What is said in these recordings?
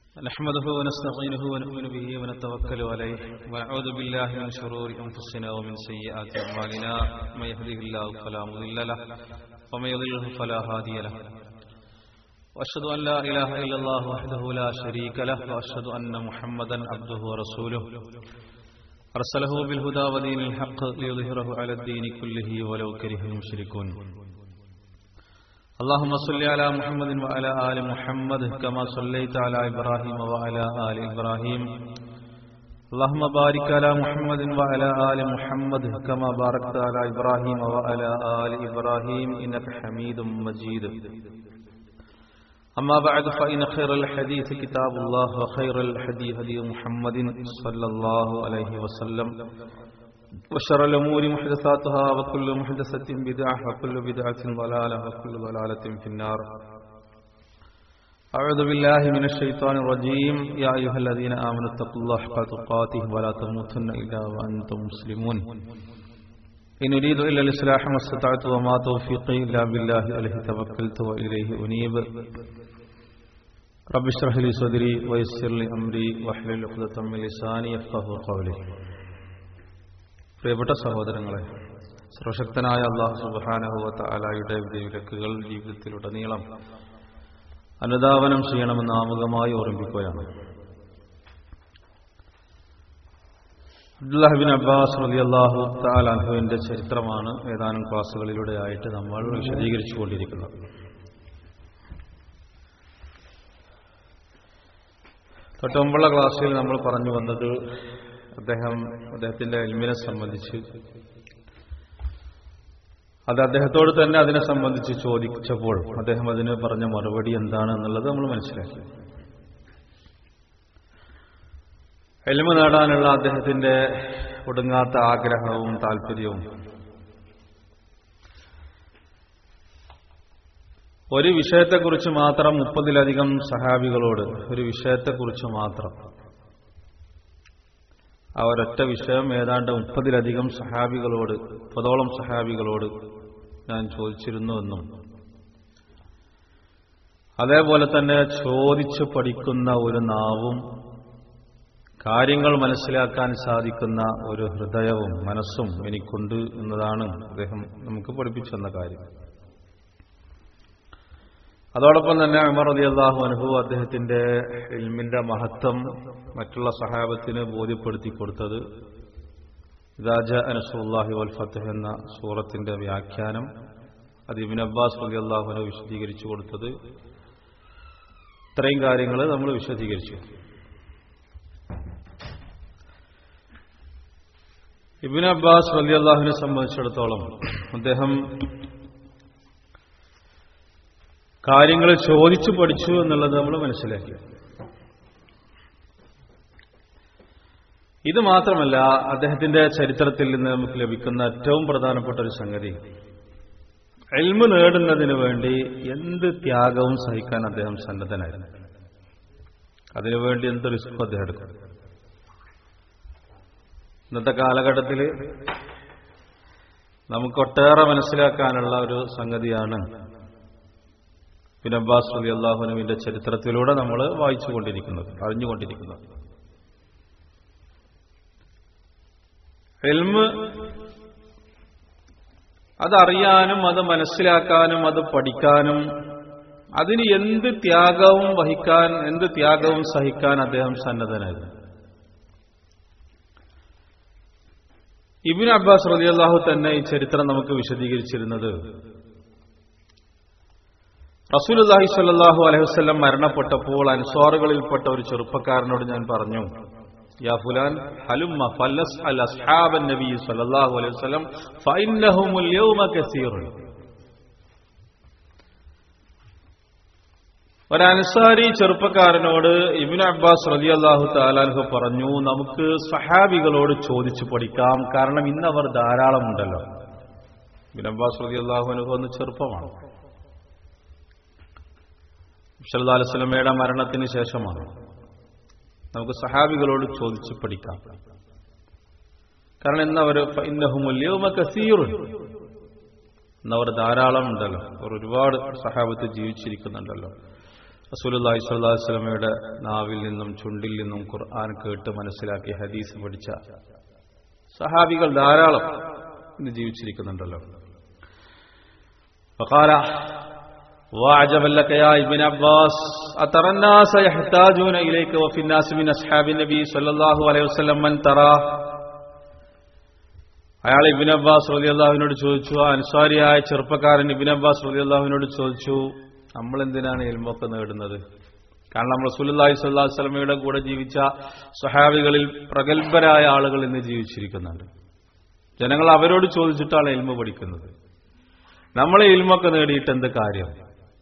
نحمده ونستعينه ونؤمن به ونتوكل عليه ونعوذ بالله من شرور أنفسنا ومن سيئات أعمالنا من يهده الله فلا مضل له ومن يضلله فلا هادي له وأشهد أن لا إله إلا الله وحده لا شريك له وأشهد أن محمدا عبده ورسوله أرسله بالهدى ودين الحق ليظهره على الدين كله ولو كره المشركون اللهم صل على محمد وعلى آل محمد كما صليت على إبراهيم وعلى آل إبراهيم اللهم بارك على محمد وعلى آل محمد كما باركت على إبراهيم وعلى آل إبراهيم إنك حميد مجيد أما بعد فإن خير الحديث كتاب الله وخير الحديث هدي محمد صلى الله عليه وسلم وشر الأمور محدثاتها وكل محدثة بدعة وكل بدعة ضلالة وكل ضلالة في النار أعوذ بالله من الشيطان الرجيم يا أيها الذين آمنوا اتقوا الله حق تقاته ولا تموتن إلا وأنتم مسلمون إن أريد إلا الإصلاح ما استطعت وما توفيقي إلا بالله عليه توكلت وإليه أنيب رب اشرح لي صدري ويسر لي أمري واحلل عقدة من لساني يفقهوا قولي പ്രിയപ്പെട്ട സഹോദരങ്ങളെ സർവശക്തനായ അള്ളാഹു സുബാനഹുവത്ത അലായുടെ വിലക്കുകൾ ജീവിതത്തിലുടനീളം അനുധാവനം ചെയ്യണമെന്ന് ആമുഖമായി ഓർമ്മിക്കുകയാണ് അബ്ദുല്ലാഹിബിൻ അബ്ബാസ് റലി അള്ളാഹു താലാഹുവിന്റെ ചരിത്രമാണ് ഏതാനും ക്ലാസ്സുകളിലൂടെയായിട്ട് നമ്മൾ വിശദീകരിച്ചുകൊണ്ടിരിക്കുന്നത് തൊട്ടുമുമ്പുള്ള ക്ലാസ്സിൽ നമ്മൾ പറഞ്ഞു വന്നത് അദ്ദേഹം അദ്ദേഹത്തിന്റെ എൽമിനെ സംബന്ധിച്ച് അത് അദ്ദേഹത്തോട് തന്നെ അതിനെ സംബന്ധിച്ച് ചോദിച്ചപ്പോൾ അദ്ദേഹം അതിന് പറഞ്ഞ മറുപടി എന്താണ് എന്നുള്ളത് നമ്മൾ മനസ്സിലാക്കി എൽമ നേടാനുള്ള അദ്ദേഹത്തിന്റെ ഒടുങ്ങാത്ത ആഗ്രഹവും താല്പര്യവും ഒരു വിഷയത്തെക്കുറിച്ച് മാത്രം മുപ്പതിലധികം സഹാബികളോട് ഒരു വിഷയത്തെക്കുറിച്ച് മാത്രം ആ ഒരൊറ്റ വിഷയം ഏതാണ്ട് മുപ്പതിലധികം സഹാബികളോട് മുപ്പതോളം സഹാബികളോട് ഞാൻ ചോദിച്ചിരുന്നുവെന്നും അതേപോലെ തന്നെ ചോദിച്ചു പഠിക്കുന്ന ഒരു നാവും കാര്യങ്ങൾ മനസ്സിലാക്കാൻ സാധിക്കുന്ന ഒരു ഹൃദയവും മനസ്സും എനിക്കുണ്ട് എന്നതാണ് അദ്ദേഹം നമുക്ക് പഠിപ്പിച്ചു തന്ന കാര്യം അതോടൊപ്പം തന്നെ ഉമർ അലി അള്ളാഹു അനുഭവ അദ്ദേഹത്തിന്റെ ഇൽമിന്റെ മഹത്വം മറ്റുള്ള സഹാബത്തിന് ബോധ്യപ്പെടുത്തി കൊടുത്തത് ഇദാജ അനസുല്ലാഹി വൽ ഫത്തഹ് എന്ന സൂറത്തിന്റെ വ്യാഖ്യാനം അത് ഇബിൻ അബ്ബാസ് അലി അള്ളാഹുനെ വിശദീകരിച്ചു കൊടുത്തത് ഇത്രയും കാര്യങ്ങൾ നമ്മൾ വിശദീകരിച്ചു ഇബിൻ അബ്ബാസ് അലി അള്ളാഹുവിനെ സംബന്ധിച്ചിടത്തോളം അദ്ദേഹം കാര്യങ്ങൾ ചോദിച്ചു പഠിച്ചു എന്നുള്ളത് നമ്മൾ മനസ്സിലാക്കി ഇത് മാത്രമല്ല അദ്ദേഹത്തിന്റെ ചരിത്രത്തിൽ നിന്ന് നമുക്ക് ലഭിക്കുന്ന ഏറ്റവും പ്രധാനപ്പെട്ട ഒരു സംഗതി എൽമ് നേടുന്നതിന് വേണ്ടി എന്ത് ത്യാഗവും സഹിക്കാൻ അദ്ദേഹം സന്നദ്ധനായിരുന്നു അതിനുവേണ്ടി എന്ത് റിസ്ക്കും അദ്ദേഹം എടുക്കും ഇന്നത്തെ കാലഘട്ടത്തിൽ നമുക്കൊട്ടേറെ മനസ്സിലാക്കാനുള്ള ഒരു സംഗതിയാണ് ബിൻ അബ്ബാസ് അലി അള്ളാഹുനുവിന്റെ ചരിത്രത്തിലൂടെ നമ്മൾ വായിച്ചുകൊണ്ടിരിക്കുന്നത് അറിഞ്ഞുകൊണ്ടിരിക്കുന്നത് എൽമ് അതറിയാനും അത് മനസ്സിലാക്കാനും അത് പഠിക്കാനും അതിന് എന്ത് ത്യാഗവും വഹിക്കാൻ എന്ത് ത്യാഗവും സഹിക്കാൻ അദ്ദേഹം സന്നദ്ധനായിരുന്നു ഇബിൻ അബ്ബാസ് റലി അള്ളാഹു തന്നെ ഈ ചരിത്രം നമുക്ക് വിശദീകരിച്ചിരുന്നത് റസൂലുല്ലാഹി സ്വല്ലല്ലാഹു അലൈഹി വസല്ലം മരണപ്പെട്ടപ്പോൾ അൻസ്വാറുകളിൽപ്പെട്ട ഒരു ചെറുപ്പക്കാരനോട് ഞാൻ പറഞ്ഞു യാ ഫുലാൻ ഹലുമ്മ ഫല്ലസ് അൽ അസ്ഹാബൻ നബി സ്വല്ലല്ലാഹു അലൈഹി വസല്ലം ഫഇന്നഹുമുൽ യൗമ കസീറുൻ ഒരു അൻസാരി ചെറുപ്പക്കാരനോട് ഇബിൻ അബ്ബാസ് റളിയല്ലാഹു താലാൻഹു പറഞ്ഞു നമുക്ക് സഹാബികളോട് ചോദിച്ചു പഠിക്കാം കാരണം ഇന്ന് അവർ ധാരാളമുണ്ടല്ലോ ഇബിൻ അബ്ബാസ് റളിയല്ലാഹു അൻഹു ഒന്ന് ചെറുപ്പമാണ് സല്ലല്ലാഹു അലൈഹി വസല്ലമയുടെ മരണത്തിന് ശേഷമാണ് നമുക്ക് സഹാബികളോട് ചോദിച്ചു പഠിക്കാം കാരണം ഇന്നവർ കസീറുൻ ഇന്നവർ ധാരാളം ഉണ്ടല്ലോ അവർ ഒരുപാട് സഹാബത്ത് ജീവിച്ചിരിക്കുന്നുണ്ടല്ലോ റസൂലുള്ളാഹി സ്വല്ലല്ലാഹു അലൈഹി വസല്ലമയുടെ നാവിൽ നിന്നും ചുണ്ടിൽ നിന്നും ഖുർആൻ കേട്ട് മനസ്സിലാക്കി ഹദീസ് പഠിച്ച സഹാബികൾ ധാരാളം ഇന്ന് ജീവിച്ചിരിക്കുന്നുണ്ടല്ലോ فقال وعجبا لك يا ابن عباس أترى الناس يحتاجون إليك وفي الناس من أصحاب النبي صلى الله عليه وسلم من ترى അയാൾ ഇബിൻ അബ്ബാസ് റലിയല്ലാഹുവിനോട് ചോദിച്ചു ആ അൻസാരിയായ ചെറുപ്പക്കാരൻ ഇബിൻ അബ്ബാസ് റലിയല്ലാഹുവിനോട് ചോദിച്ചു നമ്മൾ എന്തിനാണ് എൽമൊക്കെ നേടുന്നത് കാരണം നമ്മൾ സുല്ലാഹി സ്വല്ലാഹു സ്വലമയുടെ കൂടെ ജീവിച്ച സഹാബികളിൽ പ്രഗത്ഭരായ ആളുകൾ ഇന്ന് ജീവിച്ചിരിക്കുന്നുണ്ട് ജനങ്ങൾ അവരോട് ചോദിച്ചിട്ടാണ് എൽമ പഠിക്കുന്നത് നമ്മളെ ഇൽമൊക്കെ നേടിയിട്ട് എന്ത് കാര്യം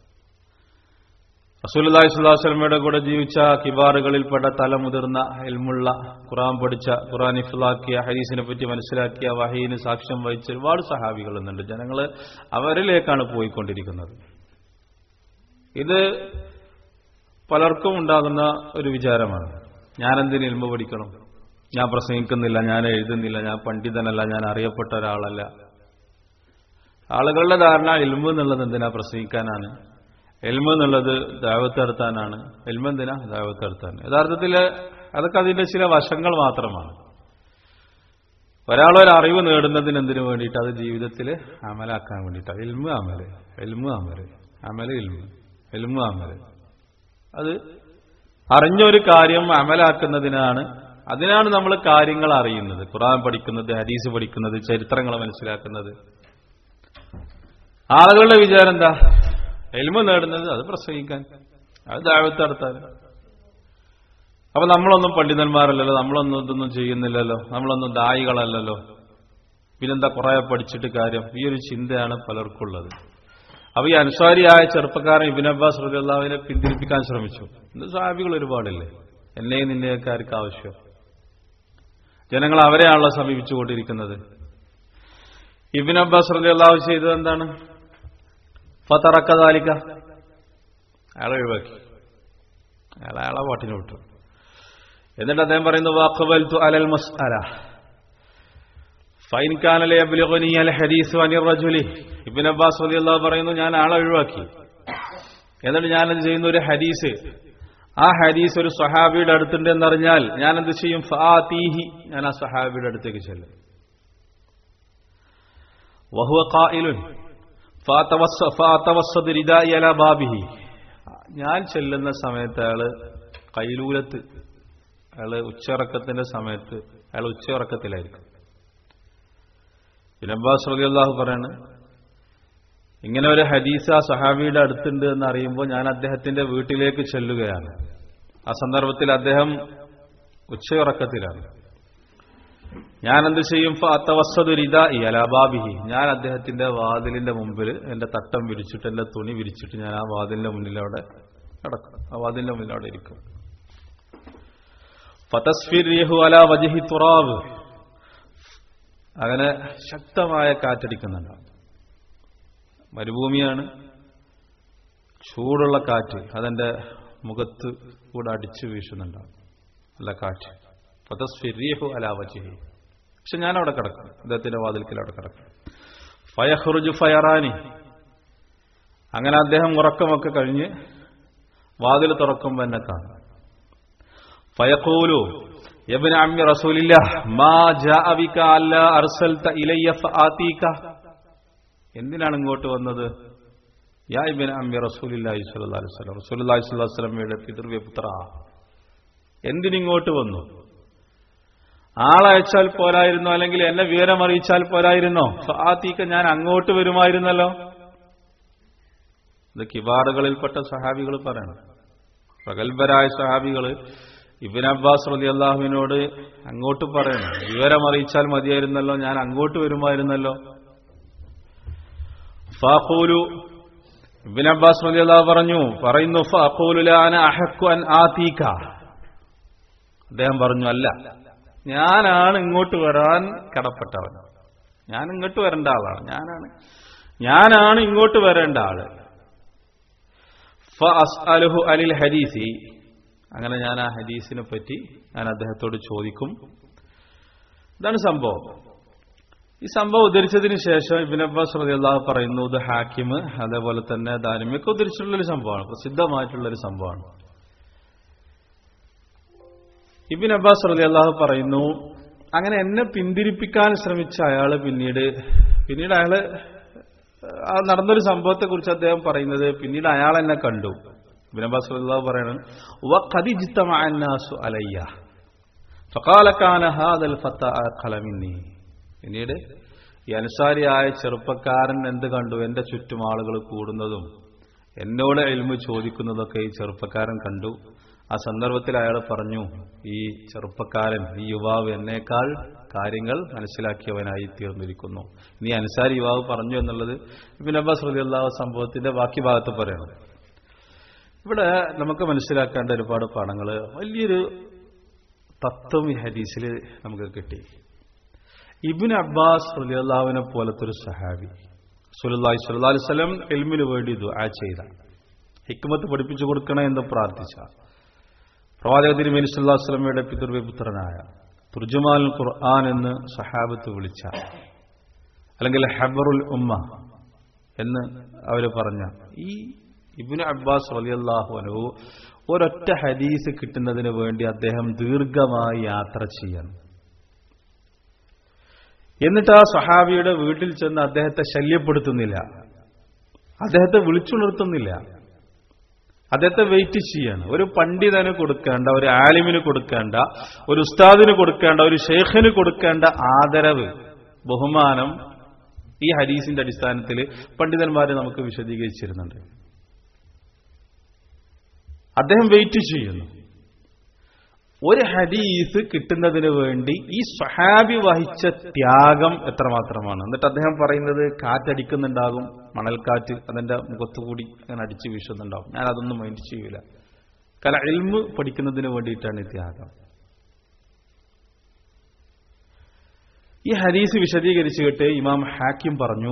റസൂലി സ്വലാസ്ലമയുടെ കൂടെ ജീവിച്ച കിബാറുകളിൽപ്പെട്ട തലമുതിർന്ന എൽമുള്ള ഖുറാൻ പഠിച്ച ഖുറാൻ ഇഫ്ലാക്കിയ ഹരീസിനെ പറ്റി മനസ്സിലാക്കിയ വഹീന് സാക്ഷ്യം വഹിച്ച ഒരുപാട് സഹാബികൾ എന്നുണ്ട് ജനങ്ങൾ അവരിലേക്കാണ് പോയിക്കൊണ്ടിരിക്കുന്നത് ഇത് പലർക്കും ഉണ്ടാകുന്ന ഒരു വിചാരമാണ് ഞാനെന്തിന് ഇൽമ പഠിക്കണം ഞാൻ പ്രസംഗിക്കുന്നില്ല ഞാൻ എഴുതുന്നില്ല ഞാൻ പണ്ഡിതനല്ല ഞാൻ അറിയപ്പെട്ട ഒരാളല്ല ആളുകളുടെ ധാരണ എൽമ് എന്നുള്ളത് എന്തിനാ പ്രസംഗിക്കാനാണ് എൽമ എന്നുള്ളത് ദാവത്ത് നടത്താനാണ് എൽമ എന്തിനാ ദാവത്ത് നടത്താൻ യഥാർത്ഥത്തിൽ അതൊക്കെ അതിന്റെ ചില വശങ്ങൾ മാത്രമാണ് ഒരാളൊരു അറിവ് നേടുന്നതിന് എന്തിനു വേണ്ടിയിട്ട് അത് ജീവിതത്തിൽ അമലാക്കാൻ വേണ്ടിയിട്ടാണ് എൽമ അമല് എൽമ അമല് അമല് എൽമ എൽമ അമല് അത് അറിഞ്ഞൊരു കാര്യം അമലാക്കുന്നതിനാണ് അതിനാണ് നമ്മൾ കാര്യങ്ങൾ അറിയുന്നത് ഖുറാൻ പഠിക്കുന്നത് ഹദീസ് പഠിക്കുന്നത് ചരിത്രങ്ങൾ മനസ്സിലാക്കുന്നത് ആളുകളുടെ വിചാരം എന്താ എൽമ നേടുന്നത് അത് പ്രസംഗിക്കാൻ അത് ദാവത്ത് നടത്താൻ അപ്പൊ നമ്മളൊന്നും പണ്ഡിതന്മാരല്ലല്ലോ നമ്മളൊന്നും ഇതൊന്നും ചെയ്യുന്നില്ലല്ലോ നമ്മളൊന്നും ദായികളല്ലല്ലോ പിന്നെന്താ കുറെ പഠിച്ചിട്ട് കാര്യം ഈ ഒരു ചിന്തയാണ് പലർക്കുള്ളത് അപ്പൊ ഈ അൻസാരിയായ ചെറുപ്പക്കാരൻ ഇബിൻ അബ്ബാസ് റബിള്ളാവിനെ പിന്തിരിപ്പിക്കാൻ ശ്രമിച്ചു ഇത് സാഹിബികൾ ഒരുപാടില്ലേ എന്നെയും നിന്നെയൊക്കെ ആർക്ക് ആവശ്യം ജനങ്ങൾ അവരെയാണല്ലോ സമീപിച്ചുകൊണ്ടിരിക്കുന്നത് ഇബിൻ അബ്ബാസ് റബിള്ളാവ് ചെയ്തത് എന്താണ് ഫതറക്കതാലിക്ക അയാളെ ഒഴിവാക്കി അയാൾ അയാളെ പാട്ടിന് വിട്ടു എന്നിട്ട് അദ്ദേഹം പറയുന്നു വാഖബൽ തു അലൽ മസ്അല ഫൈൻ കാനലെ അബ്ലിഗനി അൽ ഹദീസ് അനിർ റജുലി ഇബ്ൻ അബ്ബാസ് റളിയല്ലാഹു പറയുന്നു ഞാൻ ആളെ ഒഴിവാക്കി എന്നിട്ട് ഞാൻ എന്ത് ചെയ്യുന്നു ഒരു ഹദീസ് ആ ഹദീസ് ഒരു സഹാബിയുടെ അടുത്തുണ്ട് എന്നറിഞ്ഞാൽ ഞാൻ എന്ത് ചെയ്യും ഫാതീഹി ഞാൻ ആ സഹാബിയുടെ അടുത്തേക്ക് ചെല്ലും വഹുവ ഖായിലുൻ ബാബിഹി ഞാൻ ചെല്ലുന്ന സമയത്ത് അയാള് കൈലൂലത്ത് അയാള് ഉച്ചറക്കത്തിന്റെ സമയത്ത് അയാൾ ഉച്ചയുറക്കത്തിലായിരിക്കും ബിനബ്ബാസ് റലി അള്ളാഹു പറയാണ് ഇങ്ങനെ ഒരു ഹദീസ് ആ സഹാബിയുടെ അടുത്തുണ്ട് എന്ന് അറിയുമ്പോൾ ഞാൻ അദ്ദേഹത്തിന്റെ വീട്ടിലേക്ക് ചെല്ലുകയാണ് ആ സന്ദർഭത്തിൽ അദ്ദേഹം ഉച്ചയുറക്കത്തിലാണ് ഞാൻ എന്ത് ചെയ്യും അലാബാബിഹി ഞാൻ അദ്ദേഹത്തിന്റെ വാതിലിന്റെ മുമ്പിൽ എന്റെ തട്ടം വിരിച്ചിട്ട് എന്റെ തുണി വിരിച്ചിട്ട് ഞാൻ ആ വാതിലിന്റെ മുന്നിലവിടെ കിടക്കും ആ വാതിലിന്റെ മുന്നിൽ അവിടെ ഇരിക്കും ഫതസ്ഫിർഹു അല വജഹി തുറാവ് അങ്ങനെ ശക്തമായ കാറ്റടിക്കുന്നുണ്ട് മരുഭൂമിയാണ് ചൂടുള്ള കാറ്റ് അതെന്റെ മുഖത്ത് കൂടെ അടിച്ചു വീശുന്നുണ്ടാവും നല്ല കാറ്റ് ഫതസ്ഫിർഹു അല വജഹി പക്ഷെ ഞാൻ അവിടെ കിടക്കും അദ്ദേഹത്തിന്റെ വാതിൽക്കൽ അവിടെ കിടക്കും ഫയഹ്റുജു ഫയറാനി അങ്ങനെ അദ്ദേഹം ഉറക്കമൊക്കെ കഴിഞ്ഞ് വാതിൽ തുറക്കുമ്പോൾ എന്നെ കാണും ഫയഖൂലു യബ്ന അമ്മി റസൂലില്ല മാ ജാഅ ബിക അല്ല അർസൽത ഇലയ്യ ഫആതീക എന്തിനാണ് ഇങ്ങോട്ട് വന്നത് യാ ഇബ്ന അമ്മി റസൂലില്ലാഹി സ്വല്ലല്ലാഹു അലൈഹി വസല്ലം റസൂലുള്ളാഹി സ്വല്ലല്ലാഹു അലൈഹി വസല്ലമയുടെ പിതൃവ്യ പുത്ര എന്തിനിങ്ങോട്ട് വന്നു ആളയച്ചാൽ പോരായിരുന്നോ അല്ലെങ്കിൽ എന്നെ വിവരം അറിയിച്ചാൽ പോരായിരുന്നോ ഫാത്തീക്ക ഞാൻ അങ്ങോട്ട് വരുമായിരുന്നല്ലോ ഇത് കിബാറുകളിൽപ്പെട്ട സഹാബികൾ പറയണം പ്രഗത്ഭരായ സഹാബികൾ ഇബിൻ അബ്ബാസ് റലി അള്ളാഹുവിനോട് അങ്ങോട്ട് പറയണം വിവരം അറിയിച്ചാൽ മതിയായിരുന്നല്ലോ ഞാൻ അങ്ങോട്ട് വരുമായിരുന്നല്ലോ ഫാഖൂലു ഇബിൻ അബ്ബാസ് റലി അള്ളാഹു പറഞ്ഞു പറയുന്നു ഫാഖൂലുലാന അഹക്കു അൻ ആതീക്ക അദ്ദേഹം പറഞ്ഞു അല്ല ഞാനാണ് ഇങ്ങോട്ട് വരാൻ കടപ്പെട്ടവൻ ഞാൻ ഇങ്ങോട്ട് വരേണ്ട ആളാണ് ഞാനാണ് ഞാനാണ് ഇങ്ങോട്ട് വരേണ്ട ആള് ഫഅസ്അലുഹു അലിൽ ഹദീസി അങ്ങനെ ഞാൻ ആ ഹദീസിനെ പറ്റി ഞാൻ അദ്ദേഹത്തോട് ചോദിക്കും ഇതാണ് സംഭവം ഈ സംഭവം ഉദ്ധരിച്ചതിന് ശേഷം ഇബിൻ അബ്ബാസ് റളിയല്ലാഹു പറയുന്നു ഇത് ഹാക്കിം അതേപോലെ തന്നെ ദാരിമിയൊക്കെ ഉദ്ധരിച്ചിട്ടുള്ളൊരു സംഭവമാണ് പ്രസിദ്ധമായിട്ടുള്ളൊരു സംഭവമാണ് ഇബിൻ അബ്ബാസ് റളിയല്ലാഹു പറയുന്നു അങ്ങനെ എന്നെ പിന്തിരിപ്പിക്കാൻ ശ്രമിച്ച അയാള് പിന്നീട് പിന്നീട് അയാള് ആ നടന്നൊരു സംഭവത്തെ കുറിച്ച് അദ്ദേഹം പറയുന്നത് പിന്നീട് അയാൾ എന്നെ കണ്ടു ഇബിൻ അബ്ബാസ് റളിയല്ലാഹു പറയണം വഖദിജ്തമഅ അന്നാസു അലയ്യ ഫഖാല കാന ഹാദൽ ഫത്ത ഖലമിന്നി പിന്നീട് ഈ അനുസാരിയായ ചെറുപ്പക്കാരൻ എന്ത് കണ്ടു എന്റെ ചുറ്റും ആളുകൾ കൂടുന്നതും എന്നോട് എൽമു ചോദിക്കുന്നതൊക്കെ ഈ ചെറുപ്പക്കാരൻ കണ്ടു ആ സന്ദർഭത്തിൽ അയാൾ പറഞ്ഞു ഈ ചെറുപ്പക്കാരൻ ഈ യുവാവ് എന്നേക്കാൾ കാര്യങ്ങൾ മനസ്സിലാക്കിയവനായി തീർന്നിരിക്കുന്നു ഇനി അനുസാരി യുവാവ് പറഞ്ഞു എന്നുള്ളത് ഇബിൻ അബ്ബാസ് റളിയല്ലാഹു സംഭവത്തിന്റെ ബാക്കി ഭാഗത്ത് പറയണം ഇവിടെ നമുക്ക് മനസ്സിലാക്കേണ്ട ഒരുപാട് പാഠങ്ങൾ വലിയൊരു തത്വം ഈ ഹദീസിൽ നമുക്ക് കിട്ടി ഇബിൻ അബ്ബാസ് റലിയല്ലാവിനെ പോലത്തെ ഒരു സഹാബി സുലല്ലാഹി സ്വല്ലല്ലാഹി അലൈഹി വസല്ലം എൽമിന് വേണ്ടി ദുആ ചെയ്ത ഹിക്മത്ത് പഠിപ്പിച്ചു കൊടുക്കണേ എന്ന് പ്രാർത്ഥിച്ച പ്രവാചക തിരുമേനി സല്ലല്ലാഹു അലൈഹി വസല്ലമയുടെ പിതൃവ്യപുത്രനായ തുർജുമാൽ ഖുർആൻ എന്ന് സഹാബത്ത് വിളിച്ച അല്ലെങ്കിൽ ഹബറുൽ ഉമ്മ എന്ന് അവർ പറഞ്ഞ ഈ ഇബിന് അബ്ബാസ് റലിയല്ലാഹു അനു ഒരൊറ്റ ഹദീസ് കിട്ടുന്നതിന് വേണ്ടി അദ്ദേഹം ദീർഘമായി യാത്ര ചെയ്യണം എന്നിട്ട് ആ സഹാബിയുടെ വീട്ടിൽ ചെന്ന് അദ്ദേഹത്തെ ശല്യപ്പെടുത്തുന്നില്ല അദ്ദേഹത്തെ വിളിച്ചുണർത്തുന്നില്ല അദ്ദേഹത്തെ വെയിറ്റ് ചെയ്യാണ് ഒരു പണ്ഡിതന് കൊടുക്കേണ്ട ഒരു ആലിമിന് കൊടുക്കേണ്ട ഒരു ഉസ്താദിന് കൊടുക്കേണ്ട ഒരു ഷെയ്ഖിന് കൊടുക്കേണ്ട ആദരവ് ബഹുമാനം ഈ ഹദീസിന്റെ അടിസ്ഥാനത്തിൽ പണ്ഡിതന്മാരെ നമുക്ക് വിശദീകരിച്ചിരുന്നുണ്ട് അദ്ദേഹം വെയിറ്റ് ചെയ്യുന്നു ഒരു ഹദീസ് കിട്ടുന്നതിന് വേണ്ടി ഈ സഹാബി വഹിച്ച ത്യാഗം എത്രമാത്രമാണ് എന്നിട്ട് അദ്ദേഹം പറയുന്നത് കാറ്റടിക്കുന്നുണ്ടാകും മണൽക്കാറ്റ് അതിന്റെ മുഖത്തുകൂടി അങ്ങനെ അടിച്ചു വീശുന്നുണ്ടാകും ഞാൻ അതൊന്നും മൈൻഡ് ചെയ്യൂല കാരണം എൽമ് പഠിക്കുന്നതിന് വേണ്ടിയിട്ടാണ് ഈ ത്യാഗം ഈ ഹദീസ് വിശദീകരിച്ചു കേട്ട് ഇമാം ഹാക്കിം പറഞ്ഞു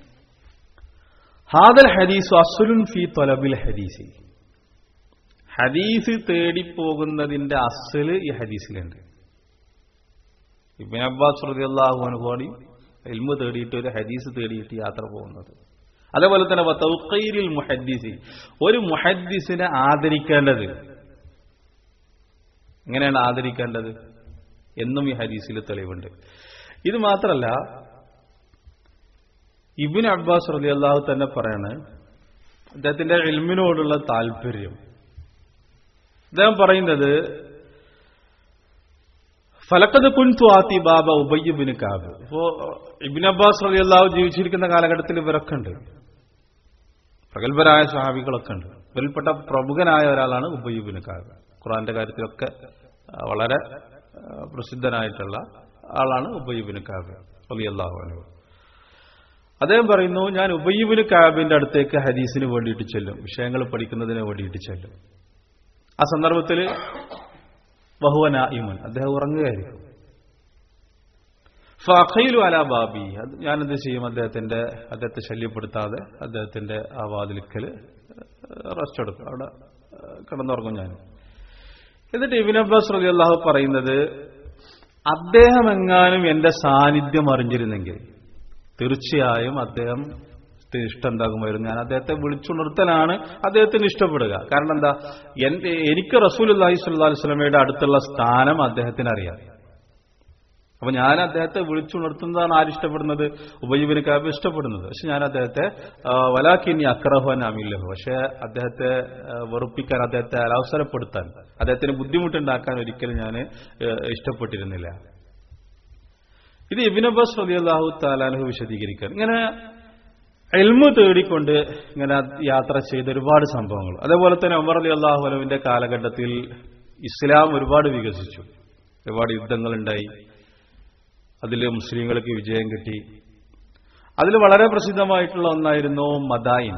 ഹാദൽ ഹദീസ് അസുലുൻ ഫി തൊലബിൽ ഹദീസി ഹദീസ് തേടിപ്പോകുന്നതിന്റെ അസല് ഈ ഹദീസിലുണ്ട് ഇബിൻ അബ്ബാസ് റളിയല്ലാഹു അനുഭവി എൽമ് തേടിയിട്ട് ഒരു ഹദീസ് തേടിയിട്ട് യാത്ര പോകുന്നത് അതേപോലെ തന്നെ തൗക്കൈരിൽ മുഹദ്ദിസി ഒരു മുഹദ്ദിസിനെ ആദരിക്കേണ്ടത് എങ്ങനെയാണ് ആദരിക്കേണ്ടത് എന്നും ഈ ഹദീസിൽ തെളിവുണ്ട് ഇത് മാത്രമല്ല ഇബിൻ അബ്ബാസ് റളിയല്ലാഹു തന്നെ പറയാണ് അദ്ദേഹത്തിന്റെ എൽമിനോടുള്ള താല്പര്യം അദ്ദേഹം പറയുന്നത് ഫലക്കത് കുൻതു ആത്തി ബാബ ഉബയ്യബിന് കാബ് ഇപ്പോ ഇബിൻ അബ്ബാസ് റലി അള്ളാഹു ജീവിച്ചിരിക്കുന്ന കാലഘട്ടത്തിൽ ഇവരൊക്കെ ഉണ്ട് പ്രഗത്ഭരായ സ്വഹാബികളൊക്കെ ഉണ്ട് ഇവരിൽപ്പെട്ട പ്രമുഖനായ ഒരാളാണ് ഉബയ്യബിന് കാബ് ഖുറാന്റെ കാര്യത്തിലൊക്കെ വളരെ പ്രസിദ്ധനായിട്ടുള്ള ആളാണ് ഉബയ്യബിന് കാബ് റലി അള്ളാഹു അനു അദ്ദേഹം പറയുന്നു ഞാൻ ഉബയ്യബിന് കാബിന്റെ അടുത്തേക്ക് ഹദീസിന് വേണ്ടിയിട്ട് ചെല്ലും വിഷയങ്ങൾ പഠിക്കുന്നതിന് വേണ്ടിയിട്ട് ചെല്ലും ആ സന്ദർഭത്തിൽ ബഹുവന ഇമൻ അദ്ദേഹം ഉറങ്ങുകയായിരിക്കും ഫഖയിലു അല ബാബി ഞാനെന്ത് ചെയ്യും അദ്ദേഹത്തിന്റെ അദ്ദേഹത്തെ ശല്യപ്പെടുത്താതെ അദ്ദേഹത്തിന്റെ ആ വാതിലിക്കൽ റെസ്റ്റ് എടുക്കും അവിടെ കിടന്നുറങ്ങും ഞാൻ എന്നിട്ട് ഇബിൻ അബ്ബാസ് റലി അള്ളാഹു പറയുന്നത് അദ്ദേഹം എങ്ങാനും എന്റെ സാന്നിധ്യം അറിഞ്ഞിരുന്നെങ്കിൽ തീർച്ചയായും അദ്ദേഹം ഇഷ്ടം എന്താകുമായിരുന്നു ഞാൻ അദ്ദേഹത്തെ വിളിച്ചുണർത്തലാണ് അദ്ദേഹത്തിന് ഇഷ്ടപ്പെടുക കാരണം എന്താ എന്റെ എനിക്ക് റസൂൽ അള്ളാഹി സ്വല്ലാ വസ്ലമയുടെ അടുത്തുള്ള സ്ഥാനം അദ്ദേഹത്തിന് അറിയാം അപ്പൊ ഞാൻ അദ്ദേഹത്തെ വിളിച്ചുണർത്തുന്നതാണ് ആരിഷ്ടപ്പെടുന്നത് ഉപജീവന കാബ് ഇഷ്ടപ്പെടുന്നത് പക്ഷെ ഞാൻ അദ്ദേഹത്തെ വലാക്കിനി അക്രഹൻ അമില്ലഹു പക്ഷെ അദ്ദേഹത്തെ വെറുപ്പിക്കാൻ അദ്ദേഹത്തെ അലവസരപ്പെടുത്താൻ അദ്ദേഹത്തിന് ബുദ്ധിമുട്ടുണ്ടാക്കാൻ ഒരിക്കലും ഞാൻ ഇഷ്ടപ്പെട്ടിരുന്നില്ല ഇത് ഇബിൻ അബ്ബാസ് റലി അള്ളാഹു താലാലഹു വിശദീകരിക്കാൻ ഇങ്ങനെ എൽമു തേടിക്കൊണ്ട് ഇങ്ങനെ യാത്ര ചെയ്ത ഒരുപാട് സംഭവങ്ങൾ അതേപോലെ തന്നെ ഉമർ അലി അള്ളാഹു അലവിന്റെ കാലഘട്ടത്തിൽ ഇസ്ലാം ഒരുപാട് വികസിച്ചു ഒരുപാട് യുദ്ധങ്ങളുണ്ടായി അതിൽ മുസ്ലിങ്ങൾക്ക് വിജയം കിട്ടി അതിൽ വളരെ പ്രസിദ്ധമായിട്ടുള്ള ഒന്നായിരുന്നു മദായിൻ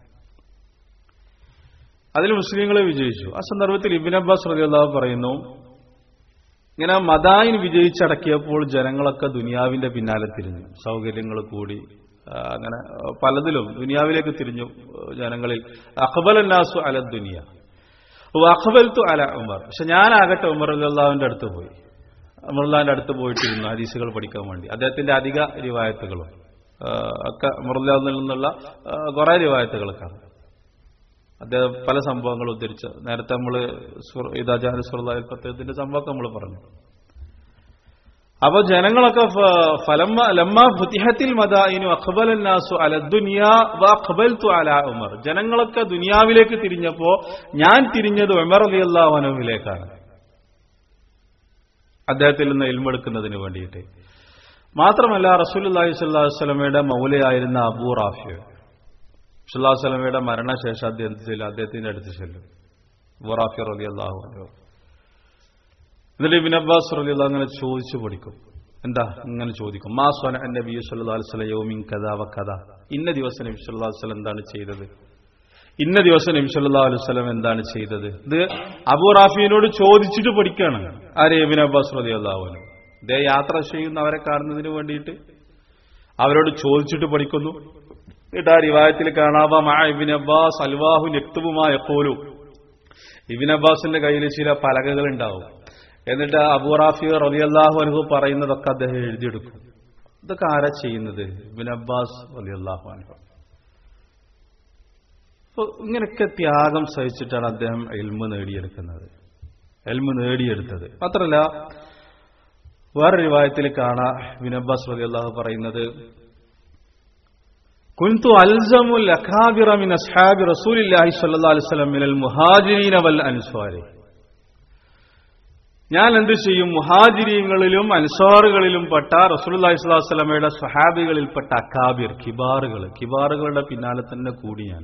അതിൽ മുസ്ലിങ്ങൾ വിജയിച്ചു ആ സന്ദർഭത്തിൽ ഇബിൻ അബ്ബാസ് റലി അള്ളാഹു പറയുന്നു ഇങ്ങനെ മദായിൻ വിജയിച്ചടക്കിയപ്പോൾ ജനങ്ങളൊക്കെ ദുനിയാവിന്റെ പിന്നാലെ തിരിഞ്ഞു സൗകര്യങ്ങൾ കൂടി അങ്ങനെ പലതിലും ദുനിയാവിലേക്ക് തിരിഞ്ഞു ജനങ്ങളിൽ അഖബൽ നാസു അല ദുനിയ അഖബൽ തു അല ഉമർ പക്ഷെ ഞാനാകട്ടെ ഉമർ അള്ളാഹുവിന്റെ അടുത്ത് പോയി മുറല്ലാന്റെ അടുത്ത് പോയിട്ടിരുന്നു ഹദീസുകൾ പഠിക്കാൻ വേണ്ടി അദ്ദേഹത്തിന്റെ അധിക റിവായത്തുകളും ആ, ഒക്കെ മുറല്ലാന്നിൽ നിന്നുള്ള ആ, കുറെ റിവായത്തുകളൊക്കെയാണ് അദ്ദേഹം പല സംഭവങ്ങൾ ഉദ്ധരിച്ച് നേരത്തെ നമ്മൾ ഇതാജാന സുറുല്ലാഹിൽ പ്രത്യേകത്തിന്റെ സംഭവമൊക്കെ നമ്മൾ പറഞ്ഞു അപ്പൊ ജനങ്ങളൊക്കെ ഫ- ഫലമ്മ ലമ്മ ഫുതിഹത്തിൽ മദായിനു അഖ്ബലന്നാസു അല ദുനിയാ വ അഖ്ബൽതു അല ഉമർ ജനങ്ങളൊക്കെ ദുനിയാവിലേക്ക് തിരിഞ്ഞപ്പോ ഞാൻ തിരിഞ്ഞത് ഉമർ റളിയല്ലാഹു അൻഹുവിലേക്കാണ് അദ്ദേഹത്തിൽ നിന്ന് ഇൽമെടുക്കുന്നതിന് വേണ്ടിയിട്ട് മാത്രമല്ല റസൂലുള്ളാഹി സ്വല്ലല്ലാഹു അലൈഹി വസല്ലമയുടെ മൗലയായിരുന്ന അബൂ റാഫി സ്വല്ലല്ലാഹു അലൈഹി വസല്ലമയുടെ മരണശേഷം അദ്ദേഹത്തിൽ അദ്ദേഹത്തിന്റെ അടുത്ത് ചെല്ലും അബൂ റാഫി റളിയല്ലാഹു അൻഹു എന്നിട്ട് ഇബിൻ അബ്ബാസ് റളിയല്ലാഹു അങ്ങനെ ചോദിച്ചു പഠിക്കും എന്താ ഇങ്ങനെ ചോദിക്കും മാ സ്വന നബി സല്ലല്ലാഹു അലൈഹി വസല്ലം യൗമിൻ കദാ വ കദാ ഇന്ന ദിവസം നബി സല്ലല്ലാഹു അലൈഹി വസല്ലം എന്താണ് ചെയ്തത് ഇന്ന ദിവസം നബി സല്ലല്ലാഹു അലൈഹി വസല്ലം എന്താണ് ചെയ്തത് ഇത് അബൂ റാഫിയോട് ചോദിച്ചിട്ട് പഠിക്കുകയാണ് ആരെ ഇബിൻ അബ്ബാസ് റളിയല്ലാഹു അൻഹു ഇതേ യാത്ര ചെയ്യുന്നവരെ കാണുന്നതിന് വേണ്ടിയിട്ട് അവരോട് ചോദിച്ചിട്ട് പഠിക്കുന്നു എന്നിട്ട് ആ റിവായത്തിൽ കാണാവാ മാ ഇബിൻ അബ്ബാസ് അൽവാഹു യക്തുബുമായ യഖൂലു ഇബിൻ അബ്ബാസിന്റെ കയ്യിൽ ചില പലകകൾ ഉണ്ടാവും എന്നിട്ട് അബൂറാഫി റലിയല്ലാഹു അനുഭവ പറയുന്നതൊക്കെ അദ്ദേഹം എഴുതിയെടുക്കും ഇതൊക്കെ ആരാ ചെയ്യുന്നത് ഇബിൻ അബ്ബാസ് റലിയല്ലാഹു അനുഭവ അപ്പൊ ഇങ്ങനെയൊക്കെ ത്യാഗം സഹിച്ചിട്ടാണ് അദ്ദേഹം എൽമ നേടിയെടുക്കുന്നത് എൽമ നേടിയെടുത്തത് മാത്രമല്ല വേറെ രൂപായത്തിൽ കാണാ ഇബിൻ അബ്ബാസ് റലിയല്ലാഹു പറയുന്നത് كنت ألزم الأكابر من أصحاب رسول الله صلى الله عليه وسلم من المهاجرين والأنصار ഞാൻ എന്ത് ചെയ്യും മുഹാജിരിയങ്ങളിലും അൻസാറുകളിലും പെട്ട റസൂലുള്ളാഹി സ്വല്ലല്ലാഹു അലൈഹി വസല്ലമയുടെ സ്വഹാബികളിൽപ്പെട്ട അക്കാബിർ കിബാറുകൾ കിബാറുകളുടെ പിന്നാലെ തന്നെ കൂടി ഞാൻ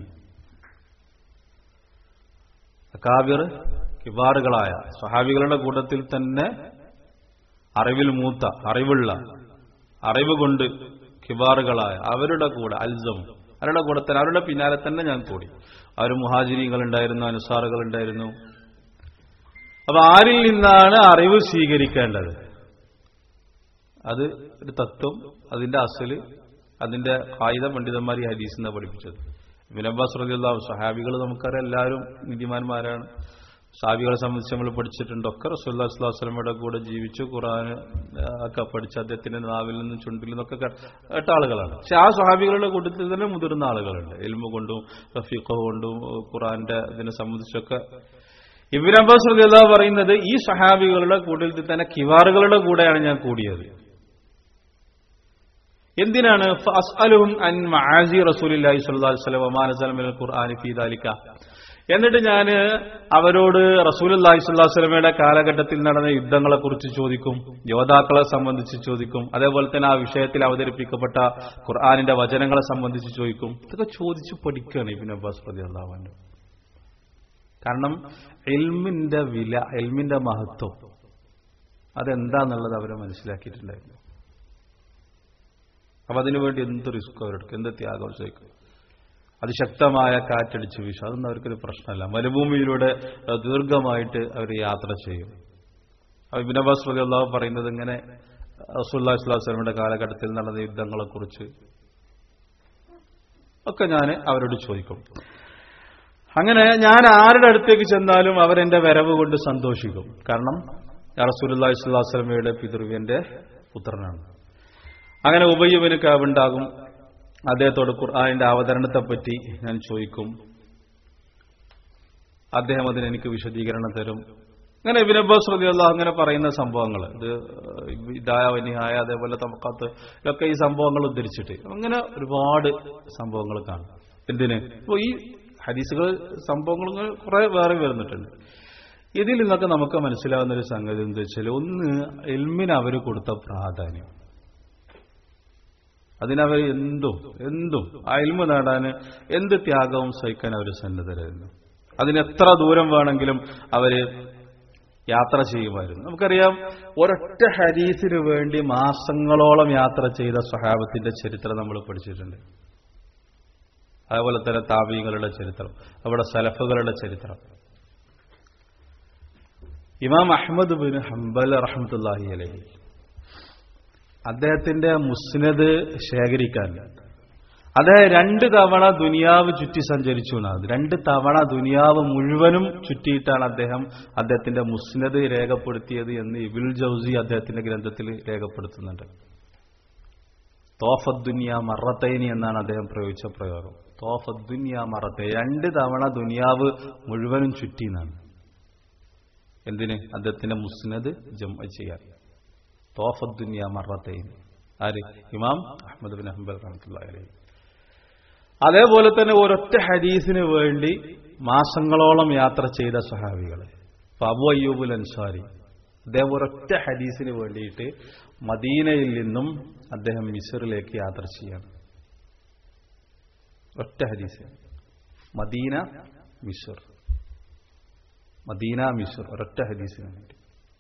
അക്കാബിർ കിബാറുകളായ സ്വഹാബികളുടെ കൂട്ടത്തിൽ തന്നെ അറിവിൽ മൂത്ത അറിവുള്ള അറിവ് കൊണ്ട് കിബാറുകളായ അവരുടെ കൂടെ അൽസം അവരുടെ കൂടെ തന്നെ അവരുടെ പിന്നാലെ തന്നെ ഞാൻ കൂടി അവർ മുഹാജിരികൾ ഉണ്ടായിരുന്നു അനുസാറുകൾ ഉണ്ടായിരുന്നു അപ്പൊ ആരിൽ നിന്നാണ് അറിവ് സ്വീകരിക്കേണ്ടത് അത് ഒരു തത്വം അതിന്റെ അസല് അതിന്റെ കായിക പണ്ഡിതന്മാർ ഈ ഹദീസ് എന്നാ പഠിപ്പിച്ചത് വിനബാസ് റലിയുള്ള സഹാബികൾ നമുക്കറിയാം എല്ലാവരും നീതിമാന്മാരാണ് സാബികളെ സംബന്ധിച്ച് നമ്മൾ പഠിച്ചിട്ടുണ്ട് ഒക്കെ റസൂല്ലാ സ്വലാസ്ലമയുടെ കൂടെ ജീവിച്ചു ഖുറാൻ ഒക്കെ പഠിച്ച് അദ്ദേഹത്തിന്റെ നാവിൽ നിന്നും ചുണ്ടിൽ നിന്നൊക്കെ കേട്ട ആളുകളാണ് പക്ഷെ ആ സ്വഹാബികളുടെ കൂട്ടത്തിൽ തന്നെ മുതിർന്ന ആളുകളുണ്ട് എൽമ കൊണ്ടും റഫീഖ കൊണ്ടും ഖുറാന്റെ ഇതിനെ സംബന്ധിച്ചൊക്കെ ഇബിൻ അബ്ബാസ് റളിയല്ലാ പറയുന്നത് ഈ സഹാബികളുടെ കൂട്ടത്തിൽ തന്നെ കിവാറുകളുടെ കൂടെയാണ് ഞാൻ കൂടിയത് എന്തിനാണ് ഫഅസ്അലുഹും അൻ മആസി റസൂലില്ലാഹി സ്വല്ലല്ലാഹു അലൈഹി വസല്ലം വമാ നസല മിനൽ ഖുർആനി ഫീ ദാലിക എന്നിട്ട് ഞാൻ അവരോട് റസൂലുല്ലാഹി സ്വല്ലല്ലാഹു അലൈഹി വസല്ലമയുടെ കാലഘട്ടത്തിൽ നടന്ന യുദ്ധങ്ങളെ കുറിച്ച് ചോദിക്കും യോദ്ധാക്കളെ സംബന്ധിച്ച് ചോദിക്കും അതേപോലെ തന്നെ ആ വിഷയത്തിൽ അവതരിപ്പിക്കപ്പെട്ട ഖുർആനിന്റെ വചനങ്ങളെ സംബന്ധിച്ച് ചോദിക്കും ഇതൊക്കെ ചോദിച്ചു പഠിക്കുകയാണ് ഇബിൻ അബ്ബാസ് റളിയല്ലാഹു അൻഹു കാരണം എൽമിന്റെ വില എൽമിന്റെ മഹത്വം അതെന്താന്നുള്ളത് അവരെ മനസ്സിലാക്കിയിട്ടുണ്ടായിരുന്നു അപ്പൊ അതിനുവേണ്ടി എന്ത് റിസ്ക് അവരെടുക്കും എന്ത് ത്യാഗം സഹിക്കും അതിശക്തമായ കാറ്റടിച്ച് വീശും അതൊന്നും അവർക്കൊരു പ്രശ്നമല്ല മരുഭൂമിയിലൂടെ അഹ് ദീർഘമായിട്ട് അവർ യാത്ര ചെയ്യും അപ്പൊ ഇബിൻ അബ്ബാസ് റലി അള്ളാഹു പറയുന്നത് ഇങ്ങനെ റസൂല്ലാ സ്വലാസ്ലമിയുടെ കാലഘട്ടത്തിൽ നടന്ന യുദ്ധങ്ങളെക്കുറിച്ച് ഒക്കെ ഞാൻ അവരോട് ചോദിക്കും അങ്ങനെ ഞാൻ ആരുടെ അടുത്തേക്ക് ചെന്നാലും അവരെന്റെ വരവ് കൊണ്ട് സന്തോഷിക്കും കാരണം റസൂലി സ്വലാസ്ലമയുടെ പിതൃവ്യന്റെ പുത്രനാണ് അങ്ങനെ ഉബയ്യവന് കാവുണ്ടാകും അദ്ദേഹത്തോട് ഖുർആാനിന്റെ അവതരണത്തെപ്പറ്റി ഞാൻ ചോദിക്കും അദ്ദേഹം അതിന് എനിക്ക് വിശദീകരണം തരും അങ്ങനെ ഇബിൻ അബ്ബാസ് റതി അള്ളാഹ് അങ്ങനെ പറയുന്ന സംഭവങ്ങൾ ഇത് ഇതായ വന്യായ അതേപോലെ തമക്കാത്ത് ഇതൊക്കെ ഈ സംഭവങ്ങൾ ഉദ്ധരിച്ചിട്ട് അങ്ങനെ ഒരുപാട് സംഭവങ്ങൾ കാണും എന്തിന് അപ്പോൾ ഈ ഹദീസുകൾ സംഭവങ്ങൾ ഇങ്ങനെ കുറെ വേറെ വരുന്നിട്ടുണ്ട് ഇതിൽ നിന്നൊക്കെ നമുക്ക് മനസ്സിലാവുന്ന ഒരു സംഗതി എന്താ വെച്ചാൽ ഒന്ന് എൽമിന് അവർ കൊടുത്ത പ്രാധാന്യം അതിനവർ എന്തും എന്തും ആ എൽമ നേടാൻ എന്ത് ത്യാഗവും സഹിക്കാൻ അവർ സന്നദ്ധരായിരുന്നു അതിനെത്ര ദൂരം വേണമെങ്കിലും അവര് യാത്ര ചെയ്യുമായിരുന്നു നമുക്കറിയാം ഒരൊറ്റ ഹദീസിന് വേണ്ടി മാസങ്ങളോളം യാത്ര ചെയ്ത സ്വഹാബത്തിന്റെ ചരിത്രം നമ്മൾ പഠിച്ചിട്ടുണ്ട് അതുപോലെ തന്നെ താപീങ്ങളുടെ ചരിത്രം അവിടെ സലഫുകളുടെ ചരിത്രം ഇമാം അഹമ്മദ് ബിൻ ഹംബൽ റഹമത്തുല്ലാഹി അലഹി അദ്ദേഹത്തിന്റെ മുസ്നദ് ശേഖരിക്കാൻ അദ്ദേഹം രണ്ട് തവണ ദുനിയാവ് ചുറ്റി സഞ്ചരിച്ചു എന്നാണ് രണ്ട് തവണ ദുനിയാവ് മുഴുവനും ചുറ്റിയിട്ടാണ് അദ്ദേഹം അദ്ദേഹത്തിന്റെ മുസ്നദ് രേഖപ്പെടുത്തിയത് എന്ന് ഇബിൽ ജൗസി അദ്ദേഹത്തിന്റെ ഗ്രന്ഥത്തിൽ രേഖപ്പെടുത്തുന്നുണ്ട് തോഫദ്ദുനിയ മറത്തൈനി എന്നാണ് അദ്ദേഹം പ്രയോഗിച്ച പ്രയോഗം തോഫദ്ദുനിയ മറത്തൈ രണ്ട് തവണ ദുനിയാവ് മുഴുവനും ചുറ്റി എന്നാണ് എന്തിന് അദ്ദേഹത്തിന്റെ മുസ്നദ് ജമ ചെയ്യാൻ തോഫദ്ദുനിയ മറത്തൈനി ആര് ഇമാം അഹമ്മദ് ബിൻ ഹംബൽ റഹ്മത്തുള്ളാഹി അലൈഹി അതേപോലെ തന്നെ ഒരൊറ്റ ഹദീസിന് വേണ്ടി മാസങ്ങളോളം യാത്ര ചെയ്ത സഹാബികൾ അബു അയ്യൂബുൽ അൻസാരി അദ്ദേഹം ഒരൊറ്റ ഹദീസിന് വേണ്ടിയിട്ട് മദീനയിൽ നിന്നും അദ്ദേഹം മിസറിലേക്ക് യാത്ര ചെയ്യാണ് ഒറ്റ ഹദീസ് മദീന മിസർ മദീന മിസർ ഒരൊറ്റ ഹദീസിന് വേണ്ടി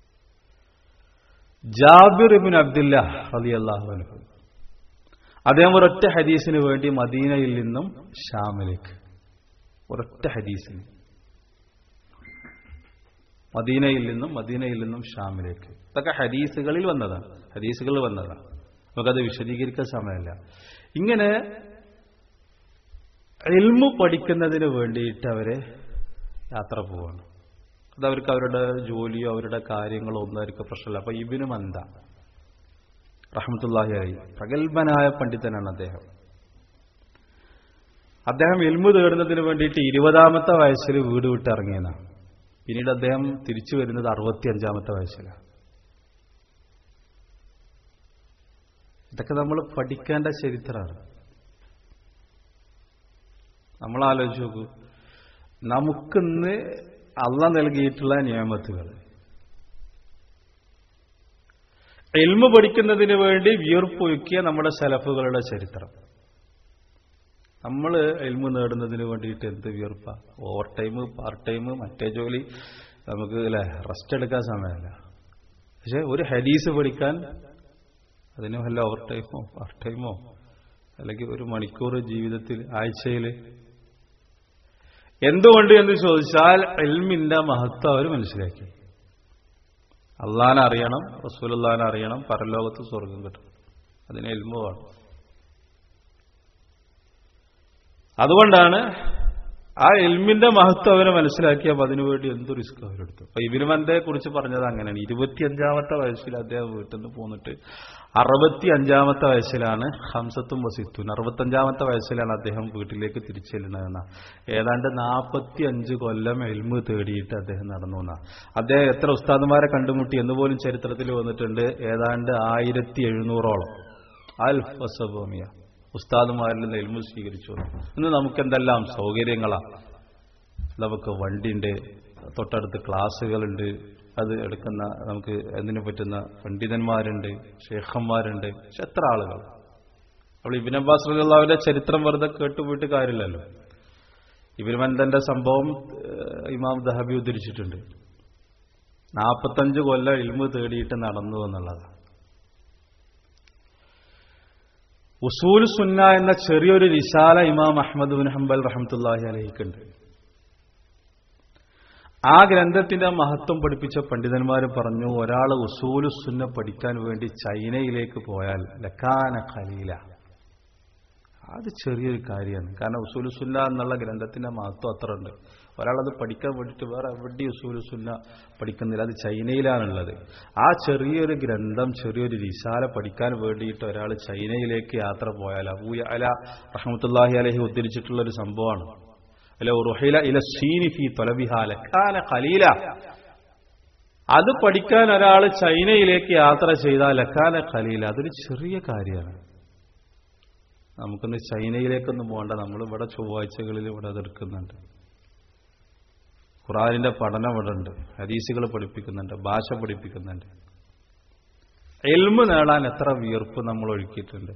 ജാബിർ ഇബിൻ അബ്ദുല്ല അലി അള്ളാഹു അനുഭവം അദ്ദേഹം ഒരൊറ്റ ഹദീസിന് വേണ്ടി മദീനയിൽ നിന്നും ഷാമിലേക്ക് ഒരൊറ്റ ഹദീസിന് മദീനയിൽ നിന്നും മദീനയിൽ നിന്നും ഷാമിലേക്ക് ഇതൊക്കെ ഹദീസുകളിൽ വന്നതാണ് ഹദീസുകളിൽ വന്നതാണ് നമുക്കത് വിശദീകരിക്കാൻ സമയമല്ല ഇങ്ങനെ എൽമു പഠിക്കുന്നതിന് വേണ്ടിയിട്ട് അവരെ യാത്ര പോവാണ് അത് അവർക്ക് അവരുടെ ജോലിയോ അവരുടെ കാര്യങ്ങളോ ഒന്നും അവർക്ക് പ്രശ്നമില്ല അപ്പൊ ഇബിനും എന്താ റഹമത്തുല്ലാഹിയായി പ്രഗത്ഭനായ പണ്ഡിതനാണ് അദ്ദേഹം അദ്ദേഹം എൽമു തേടുന്നതിന് വേണ്ടിയിട്ട് ഇരുപതാമത്തെ വയസ്സിൽ വീട് വിട്ടിറങ്ങിയതാണ് പിന്നീട് അദ്ദേഹം തിരിച്ചു വരുന്നത് അറുപത്തി അഞ്ചാമത്തെ വയസ്സിലാണ് ഇതൊക്കെ നമ്മൾ പഠിക്കേണ്ട ചരിത്രമാണ് നമ്മൾ ആലോചിച്ച് നോക്കൂ നമുക്കിന്ന് അള്ള നൽകിയിട്ടുള്ള നിയമത്തുകൾ എൽമ പഠിക്കുന്നതിന് വേണ്ടി വിയർപ്പൊഴുക്കിയ നമ്മുടെ സെലഫുകളുടെ ചരിത്രം നമ്മൾ എൽമ നേടുന്നതിന് വേണ്ടിയിട്ട് എന്ത് വിയർപ്പ ഓവർ ടൈം പാർട്ട് ടൈം മറ്റേ ജോലി നമുക്ക് അല്ലെ റെസ്റ്റ് എടുക്കാൻ സമയമല്ല പക്ഷെ ഒരു ഹദീസ് പഠിക്കാൻ അതിന് വല്ല ഓവർ ടൈമോ പാർട്ട് ടൈമോ അല്ലെങ്കിൽ ഒരു മണിക്കൂർ ജീവിതത്തിൽ ആഴ്ചയിൽ എന്തുകൊണ്ട് എന്ന് ചോദിച്ചാൽ എൽമിന്റെ മഹത്വം അവർ മനസ്സിലാക്കി അള്ളഹാനെ അറിയണം റസൂലുള്ളാനെ അറിയണം പരലോകത്ത് സ്വർഗം കിട്ടും അതിന് എൽമു വേണം അതുകൊണ്ടാണ് ആ എൽമിന്റെ മഹത്വം അവരെ മനസ്സിലാക്കിയപ്പോൾ അതിനുവേണ്ടി എന്ത് റിസ്ക് അവരെടുത്തു അപ്പൊ ഇബിനുമന്റെ കുറിച്ച് പറഞ്ഞത് അങ്ങനെയാണ് ഇരുപത്തിയഞ്ചാമത്തെ വയസ്സിൽ അദ്ദേഹം വീട്ടിൽ നിന്ന് പോന്നിട്ട് അറുപത്തി അഞ്ചാമത്തെ വയസ്സിലാണ് ഹംസത്തും വസിത്തുൻ അറുപത്തഞ്ചാമത്തെ വയസ്സിലാണ് അദ്ദേഹം വീട്ടിലേക്ക് തിരിച്ചെല്ലുന്നതെന്ന ഏതാണ്ട് നാൽപ്പത്തി അഞ്ച് കൊല്ലം എൽമ് തേടിയിട്ട് അദ്ദേഹം നടന്നു എന്നാ അദ്ദേഹം എത്ര ഉസ്താദുമാരെ കണ്ടുമുട്ടി എന്ന് പോലും ചരിത്രത്തിൽ വന്നിട്ടുണ്ട് ഏതാണ്ട് ആയിരത്തി എഴുന്നൂറോളം അൽഫ് വസബോമിയ ഉസ്താദുമാരിൽ നിന്ന് എൽമു സ്വീകരിച്ചു ഇന്ന് നമുക്ക് എന്തെല്ലാം സൗകര്യങ്ങളാ നമുക്ക് വണ്ടിയുണ്ട് തൊട്ടടുത്ത് ക്ലാസ്സുകളുണ്ട് അത് എടുക്കുന്ന നമുക്ക് എന്തിനു പറ്റുന്ന പണ്ഡിതന്മാരുണ്ട് ഷേഖന്മാരുണ്ട് പക്ഷെ എത്ര ആളുകൾ അപ്പോൾ ഇബിൻ അബ്ബാസ് റലിയുള്ളവരുടെ ചരിത്രം വെറുതെ കേട്ടുപോയിട്ട് കാര്യമില്ലല്ലോ ഇബിൻമന്തന്റെ സംഭവം ഇമാം ദഹബി ഉദ്ധരിച്ചിട്ടുണ്ട് നാൽപ്പത്തഞ്ച് കൊല്ലം ഇൽമു തേടിയിട്ട് നടന്നു എന്നുള്ളതാണ് ഉസൂൽ സുന്ന എന്ന ചെറിയൊരു വിശാല ഇമാം അഹമ്മദ് ബിൻ ഹംബൽ റഹമത്തുല്ലാഹി അലഹിക്കുണ്ട് ആ ഗ്രന്ഥത്തിന്റെ മഹത്വം പഠിപ്പിച്ച പണ്ഡിതന്മാർ പറഞ്ഞു ഒരാൾ ഉസൂലു സുന്ന പഠിക്കാൻ വേണ്ടി ചൈനയിലേക്ക് പോയാൽ ലക്കാന ഖലീല അത് ചെറിയൊരു കാര്യമാണ് കാരണം ഉസൂലു സുന്ന എന്നുള്ള ഗ്രന്ഥത്തിന്റെ മഹത്വം അത്ര ഉണ്ട് ഒരാളത് പഠിക്കാൻ വേണ്ടിയിട്ട് വേറെ എവിടെ ഉസൂലു സുന്ന പഠിക്കുന്നില്ല അത് ചൈനയിലാണുള്ളത് ആ ചെറിയൊരു ഗ്രന്ഥം ചെറിയൊരു വിശാല പഠിക്കാൻ വേണ്ടിയിട്ട് ഒരാൾ ചൈനയിലേക്ക് യാത്ര പോയാൽ അബൂയ അല റഹമത്തുല്ലാഹി അലഹി ഉദ്ധരിച്ചിട്ടുള്ള ഒരു സംഭവമാണ് അല്ലെ റുഹൈല ഇല ഷീനി ഫി തൊലബിഹാല കാല ഖലീല അത് പഠിക്കാൻ ഒരാൾ ചൈനയിലേക്ക് യാത്ര ചെയ്താൽ ലക്കാല ഖലീല അതൊരു ചെറിയ കാര്യമാണ് നമുക്കൊന്ന് ചൈനയിലേക്കൊന്നും പോകണ്ട നമ്മൾ ഇവിടെ ചൊവ്വാഴ്ചകളിൽ ഇവിടെ അതെടുക്കുന്നുണ്ട് ഖുറാനിന്റെ പഠനം ഇവിടെ ഉണ്ട് ഹദീസുകൾ പഠിപ്പിക്കുന്നുണ്ട് ഭാഷ പഠിപ്പിക്കുന്നുണ്ട് എൽമ് നേടാൻ എത്ര വിയർപ്പ് നമ്മൾ ഒഴുക്കിയിട്ടുണ്ട്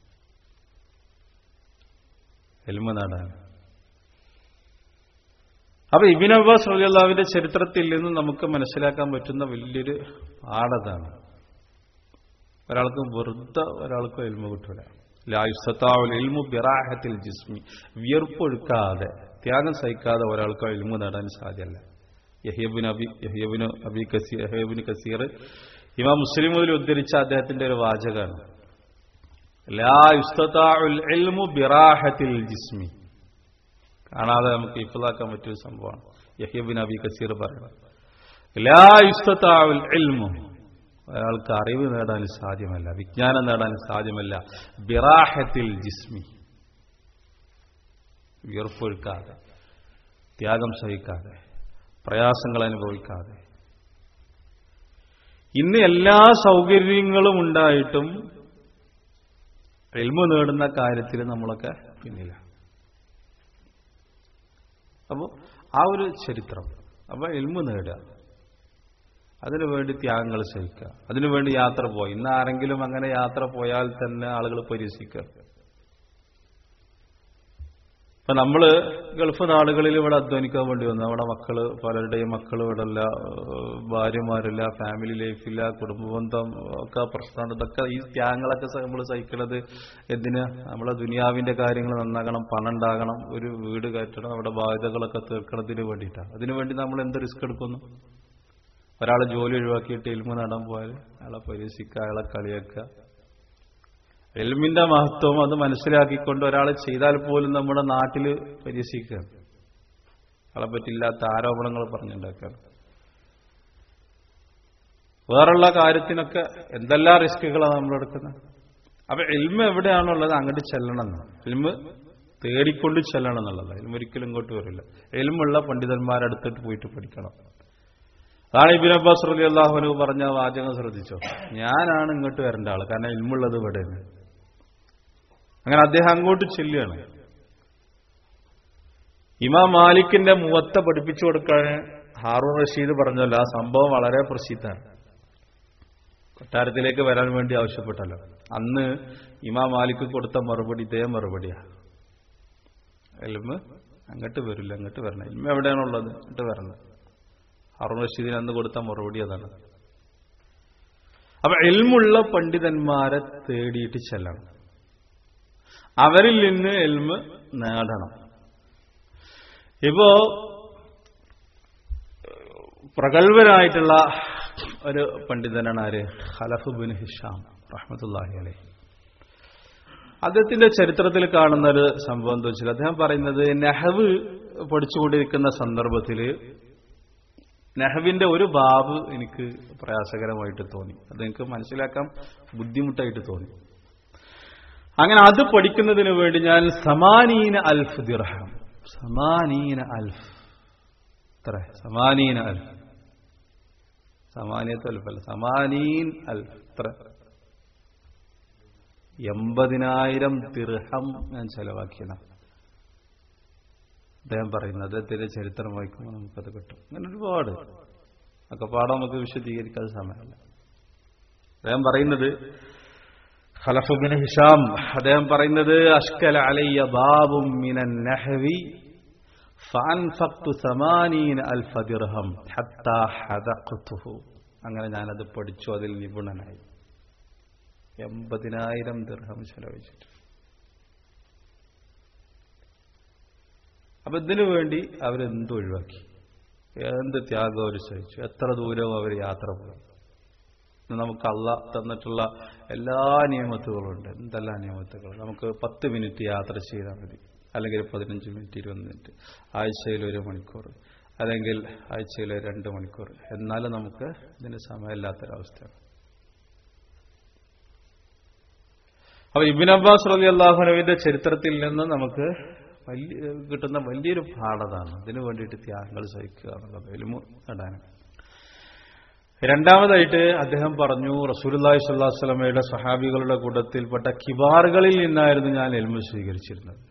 എൽമ് നേടാൻ അപ്പൊ ഇബിൻ അബ്ബാസ് റലിയുള്ളാവിന്റെ ചരിത്രത്തിൽ നിന്ന് നമുക്ക് മനസ്സിലാക്കാൻ പറ്റുന്ന വലിയൊരു പാഠതാണ് ഒരാൾക്ക് വെറുതെ ഒരാൾക്ക് എൽമ കിട്ടൂല ലായുസത്താവുൽ എൽമു ബിറാഹത്തിൽ ജിസ്മി വിയർപ്പൊഴുക്കാതെ ത്യാഗം സഹിക്കാതെ ഒരാൾക്ക് എൽമു നേടാൻ സാധ്യമല്ല യഹ്യബിൻ അബി യഹ്യബിന് അബി കസീർ യഹ്യബിൻ കസീർ ഇമാം മുസ്ലിം മുതൽ ഉദ്ധരിച്ച അദ്ദേഹത്തിന്റെ ഒരു വാചകമാണ് ലാ യുസ്തതാഉൽ ഇൽമു ബിറാഹത്തിൽ ജിസ്മി കാണാതെ നമുക്ക് ഇഫ്ലാക്കാൻ പറ്റിയ സംഭവമാണ് യഹ്യബിൻ അബി കസീർ പറയുന്നത് ലാ യുസ്തതാഉൽ ഇൽമു ഒരാൾക്ക് അറിവ് നേടാൻ സാധ്യമല്ല വിജ്ഞാനം നേടാൻ സാധ്യമല്ല ബിറാഹത്തിൽ ജിസ്മി വിയർപ്പൊഴുക്കാതെ ത്യാഗം സഹിക്കാതെ പ്രയാസങ്ങൾ അനുഭവിക്കാതെ ഇന്ന് എല്ലാ സൗകര്യങ്ങളും ഉണ്ടായിട്ടും എൽമ നേടുന്ന കാര്യത്തിൽ നമ്മളൊക്കെ പിന്നിലാണ് അപ്പോൾ ആ ഒരു ചരിത്രം അപ്പോൾ എൽമ നേടുക അതിനുവേണ്ടി ത്യാഗങ്ങൾ സഹിക്കുക അതിനുവേണ്ടി യാത്ര പോയി ഇന്ന് ആരെങ്കിലും അങ്ങനെ യാത്ര പോയാൽ തന്നെ ആളുകൾ പരിഹസിക്കുക ഇപ്പൊ നമ്മള് ഗൾഫ് നാടുകളിൽ ഇവിടെ അധ്വാനിക്കാൻ വേണ്ടി വന്നു നമ്മുടെ മക്കള് പലരുടെയും മക്കൾ ഇവിടെ ഇല്ല ഏഹ് ഭാര്യമാരില്ല ഫാമിലി ലൈഫില്ല കുടുംബബന്ധം ഒക്കെ പ്രശ്നമുണ്ട് ഇതൊക്കെ ഈ ത്യാഗങ്ങളൊക്കെ നമ്മൾ സഹിക്കുന്നത് എന്തിന് നമ്മളെ ദുനിയാവിന്റെ കാര്യങ്ങൾ നന്നാക്കണം പണം ഉണ്ടാകണം ഒരു വീട് കയറ്റണം നമ്മുടെ ബാധ്യതകളൊക്കെ തീർക്കണത്തിന് വേണ്ടിയിട്ടാണ് അതിനുവേണ്ടി നമ്മൾ എന്ത് റിസ്ക് എടുക്കുന്നു ഒരാളെ ജോലി ഒഴിവാക്കിയിട്ട് എൽമ നടാൻ പോയാൽ അയാളെ പരിഹസിക്കുക അയാളെ കളിയാക്കുക എൽമിന്റെ മഹത്വം അത് മനസ്സിലാക്കിക്കൊണ്ട് ഒരാൾ ചെയ്താൽ പോലും നമ്മുടെ നാട്ടിൽ പരിഹസിക്കുകയാണ് അയാളെ പറ്റില്ലാത്ത ആരോപണങ്ങൾ പറഞ്ഞുണ്ടാക്കുകയാണ് വേറുള്ള കാര്യത്തിനൊക്കെ എന്തെല്ലാം റിസ്കുകളാണ് നമ്മൾ എടുക്കുന്നത് അപ്പൊ എൽമ എവിടെയാണുള്ളത് അങ്ങോട്ട് ചെല്ലണം എന്ന് എൽമ് തേടിക്കൊണ്ട് ചെല്ലണം എന്നുള്ളത് എൽമ ഒരിക്കലും ഇങ്ങോട്ട് വരില്ല എൽമുള്ള പണ്ഡിതന്മാരടുത്തിട്ട് പോയിട്ട് പഠിക്കണം അതാണ് ഇബിൻ അബ്ബാസ് റലി അള്ളാഹുനു പറഞ്ഞ വാചകം ശ്രദ്ധിച്ചോ ഞാനാണ് ഇങ്ങോട്ട് വരേണ്ട ആള് കാരണം ഇൽമുള്ളത് ഇവിടെയാണ് അങ്ങനെ അദ്ദേഹം അങ്ങോട്ട് ചെല്ലുകയാണ് ഇമാം മാലിക്കിന്റെ മുഖത്ത പഠിപ്പിച്ചു കൊടുക്കാൻ ഹാറൂൺ റഷീദ് പറഞ്ഞല്ലോ ആ സംഭവം വളരെ പ്രസിദ്ധമാണ് കൊട്ടാരത്തിലേക്ക് വരാൻ വേണ്ടി ആവശ്യപ്പെട്ടല്ലോ അന്ന് ഇമാം മാലിക്ക് കൊടുത്ത മറുപടി ഇതേ മറുപടിയാ എൽമ് അങ്ങോട്ട് വരില്ല അങ്ങോട്ട് വരണം എൽമ എവിടെയാണുള്ളത് അങ്ങോട്ട് വരണം ഹാറൂൺ റഷീദിന് അന്ന് കൊടുത്ത മറുപടി അതാണ് അപ്പൊ എൽമുള്ള പണ്ഡിതന്മാരെ തേടിയിട്ട് ചെല്ലണം അവരിൽ നിന്ന് എൽമ് നേടണം ഇപ്പോ പ്രഗത്ഭരായിട്ടുള്ള ഒരു പണ്ഡിതനാണ് ആര് ഖലഫ് ബിൻ ഹിഷാം റഹ്മത്തുല്ലാഹി അലൈ അദ്ദേഹത്തിന്റെ ചരിത്രത്തിൽ കാണുന്ന ഒരു സംഭവം എന്താ വെച്ചാൽ അദ്ദേഹം പറയുന്നത് നെഹവ് പഠിച്ചുകൊണ്ടിരിക്കുന്ന സന്ദർഭത്തിൽ നെഹവിന്റെ ഒരു ബാബ് എനിക്ക് പ്രയാസകരമായിട്ട് തോന്നി അത് എനിക്ക് മനസ്സിലാക്കാൻ ബുദ്ധിമുട്ടായിട്ട് തോന്നി അങ്ങനെ അത് പഠിക്കുന്നതിന് വേണ്ടി ഞാൻ സമാനീന അൽഫ് ദിർഹം സമാനീന അൽഫ് എത്ര സമാനീന അൽഫ് സമാനിയത്ത് അൽഫല്ല സമാനീൻ അൽഫ് എത്ര എൺപതിനായിരം ദിർഹം ഞാൻ ചെലവാക്കിയതാണ് അദ്ദേഹം പറയുന്നത് അദ്ദേഹത്തിന്റെ ചരിത്രം വായിക്കുമ്പോൾ നമുക്കത് കിട്ടും അങ്ങനെ ഒരുപാട് ഒക്കെ പാഠം നമുക്ക് വിശദീകരിക്കാൻ സമയമല്ല അദ്ദേഹം പറയുന്നത് ഖലഫുബിൻ ഹിഷാം അദ്ദേഹം പറയുന്നത് അഷ്കല അലയ്യ ബാബും മിനൻ നഹവി ഫഅൻഫഖ്തു സമാനീന അൽഫ ദിർഹം ഹത്താ ഹദഖ്തുഹു അങ്ങനെ ഞാനത് പഠിച്ചു അതിൽ നിപുണനായി എൺപതിനായിരം ദിർഹം ചെലവഴിച്ചിട്ട് അപ്പൊ ഇതിനു വേണ്ടി അവരെന്ത് ഒഴിവാക്കി എന്ത് ത്യാഗം അവർ സഹിച്ചു എത്ര ദൂരവും അവർ യാത്ര പോയി ഇന്ന് നമുക്ക് അള്ള തന്നിട്ടുള്ള എല്ലാ നിയമത്തുകളുണ്ട് എന്തെല്ലാം നിയമത്തുകൾ നമുക്ക് പത്ത് മിനിറ്റ് യാത്ര ചെയ്താൽ മതി അല്ലെങ്കിൽ പതിനഞ്ച് മിനിറ്റ് ഇരുപത് മിനിറ്റ് ആഴ്ചയിൽ ഒരു മണിക്കൂർ അല്ലെങ്കിൽ ആഴ്ചയിൽ രണ്ട് മണിക്കൂർ എന്നാലും നമുക്ക് ഇതിന് സമയമില്ലാത്തൊരവസ്ഥയാണ് അപ്പൊ ഇബിൻ അബ്ബാസ് റലി അള്ളാഹുനവിന്റെ ചരിത്രത്തിൽ നിന്ന് നമുക്ക് വലിയ കിട്ടുന്ന വലിയൊരു പാഠതാണ് അതിനു വേണ്ടിയിട്ട് ത്യാഗങ്ങൾ സഹിക്കുക എന്നുള്ളത് എലുമു നേടാൻ രണ്ടാമതായിട്ട് അദ്ദേഹം പറഞ്ഞു റസൂലുല്ലാഹി സ്വല്ലാഹു സ്വലമയുടെ സഹാബികളുടെ കൂട്ടത്തിൽപ്പെട്ട കിബാറുകളിൽ നിന്നായിരുന്നു ഞാൻ എൽമു സ്വീകരിച്ചിരുന്നത്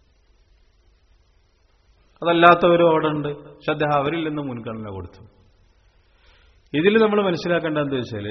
അതല്ലാത്തവരും അവിടെ ഉണ്ട് പക്ഷെ അദ്ദേഹം അവരിൽ നിന്ന് മുൻഗണന കൊടുത്തു ഇതിൽ നമ്മൾ മനസ്സിലാക്കേണ്ട എന്താ വെച്ചാൽ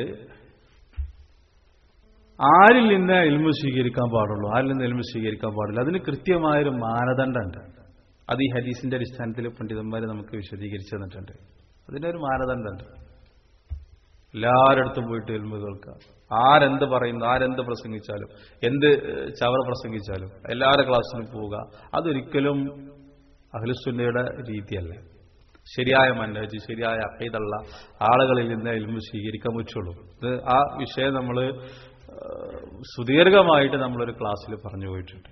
ആരിൽ നിന്ന് എൽമു സ്വീകരിക്കാൻ പാടുള്ളൂ ആരിൽ നിന്ന് എൽമു സ്വീകരിക്കാൻ പാടില്ല അതിന് കൃത്യമായൊരു മാനദണ്ഡമുണ്ട് അത് ഈ ഹദീസിന്റെ അടിസ്ഥാനത്തിൽ പണ്ഡിതന്മാർ നമുക്ക് വിശദീകരിച്ചു തന്നിട്ടുണ്ട് അതിനൊരു മാനദണ്ഡമുണ്ട് എല്ലാവരടുത്തും പോയിട്ട് എൽമു കേൾക്കുക ആരെന്ത് പറയുന്നു ആരെന്ത് പ്രസംഗിച്ചാലും എന്ത് ചവർ പ്രസംഗിച്ചാലും എല്ലാവരുടെ ക്ലാസ്സിലും പോവുക അതൊരിക്കലും അഹ്ലുസുന്നയുടെ രീതിയല്ല ശരിയായ മനോജ് ശരിയായ അക്കൈതുള്ള ആളുകളിൽ നിന്ന് എൽമു സ്വീകരിക്കാൻ പറ്റുള്ളൂ ഇത് ആ വിഷയം നമ്മൾ ഏഹ്, സുദീർഘമായിട്ട് നമ്മളൊരു ക്ലാസ്സിൽ പറഞ്ഞു പോയിട്ടുണ്ട്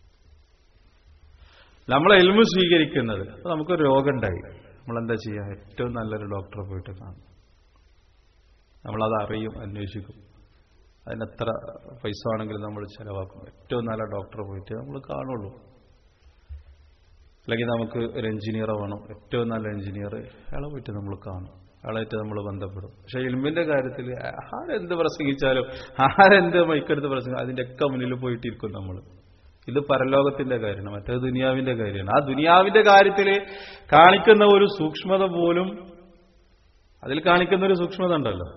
നമ്മൾ എൽമു സ്വീകരിക്കുന്നത് അപ്പൊ നമുക്കൊരു രോഗം ഉണ്ടായി നമ്മളെന്താ ചെയ്യുക ഏറ്റവും നല്ലൊരു ഡോക്ടറെ പോയിട്ട് കാണും നമ്മളത് അറിയും അന്വേഷിക്കും അതിനെത്ര പൈസ ആണെങ്കിലും നമ്മൾ ചിലവാക്കും ഏറ്റവും നല്ല ഡോക്ടറെ പോയിട്ട് നമ്മൾ കാണുള്ളൂ അല്ലെങ്കിൽ നമുക്ക് ഒരു എഞ്ചിനീയറെ വേണം ഏറ്റവും നല്ല എഞ്ചിനീയർ അയാളെ പോയിട്ട് നമ്മൾ കാണും അയാളായിട്ട് നമ്മൾ ബന്ധപ്പെടും പക്ഷെ ഇൽമിന്റെ കാര്യത്തിൽ ആരെന്ത് പ്രസംഗിച്ചാലും ആരെന്ത് മൈക്കെടുത്ത് പ്രസംഗം അതിന്റെ ഒക്കെ മുന്നിൽ പോയിട്ടിരിക്കും നമ്മൾ ഇത് പരലോകത്തിന്റെ കാര്യമാണ് മറ്റേത് ദുനിയാവിന്റെ കാര്യമാണ് ആ ദുനിയാവിന്റെ കാര്യത്തിൽ കാണിക്കുന്ന ഒരു സൂക്ഷ്മത പോലും അതിൽ കാണിക്കുന്ന ഒരു സൂക്ഷ്മത ഉണ്ടല്ലോ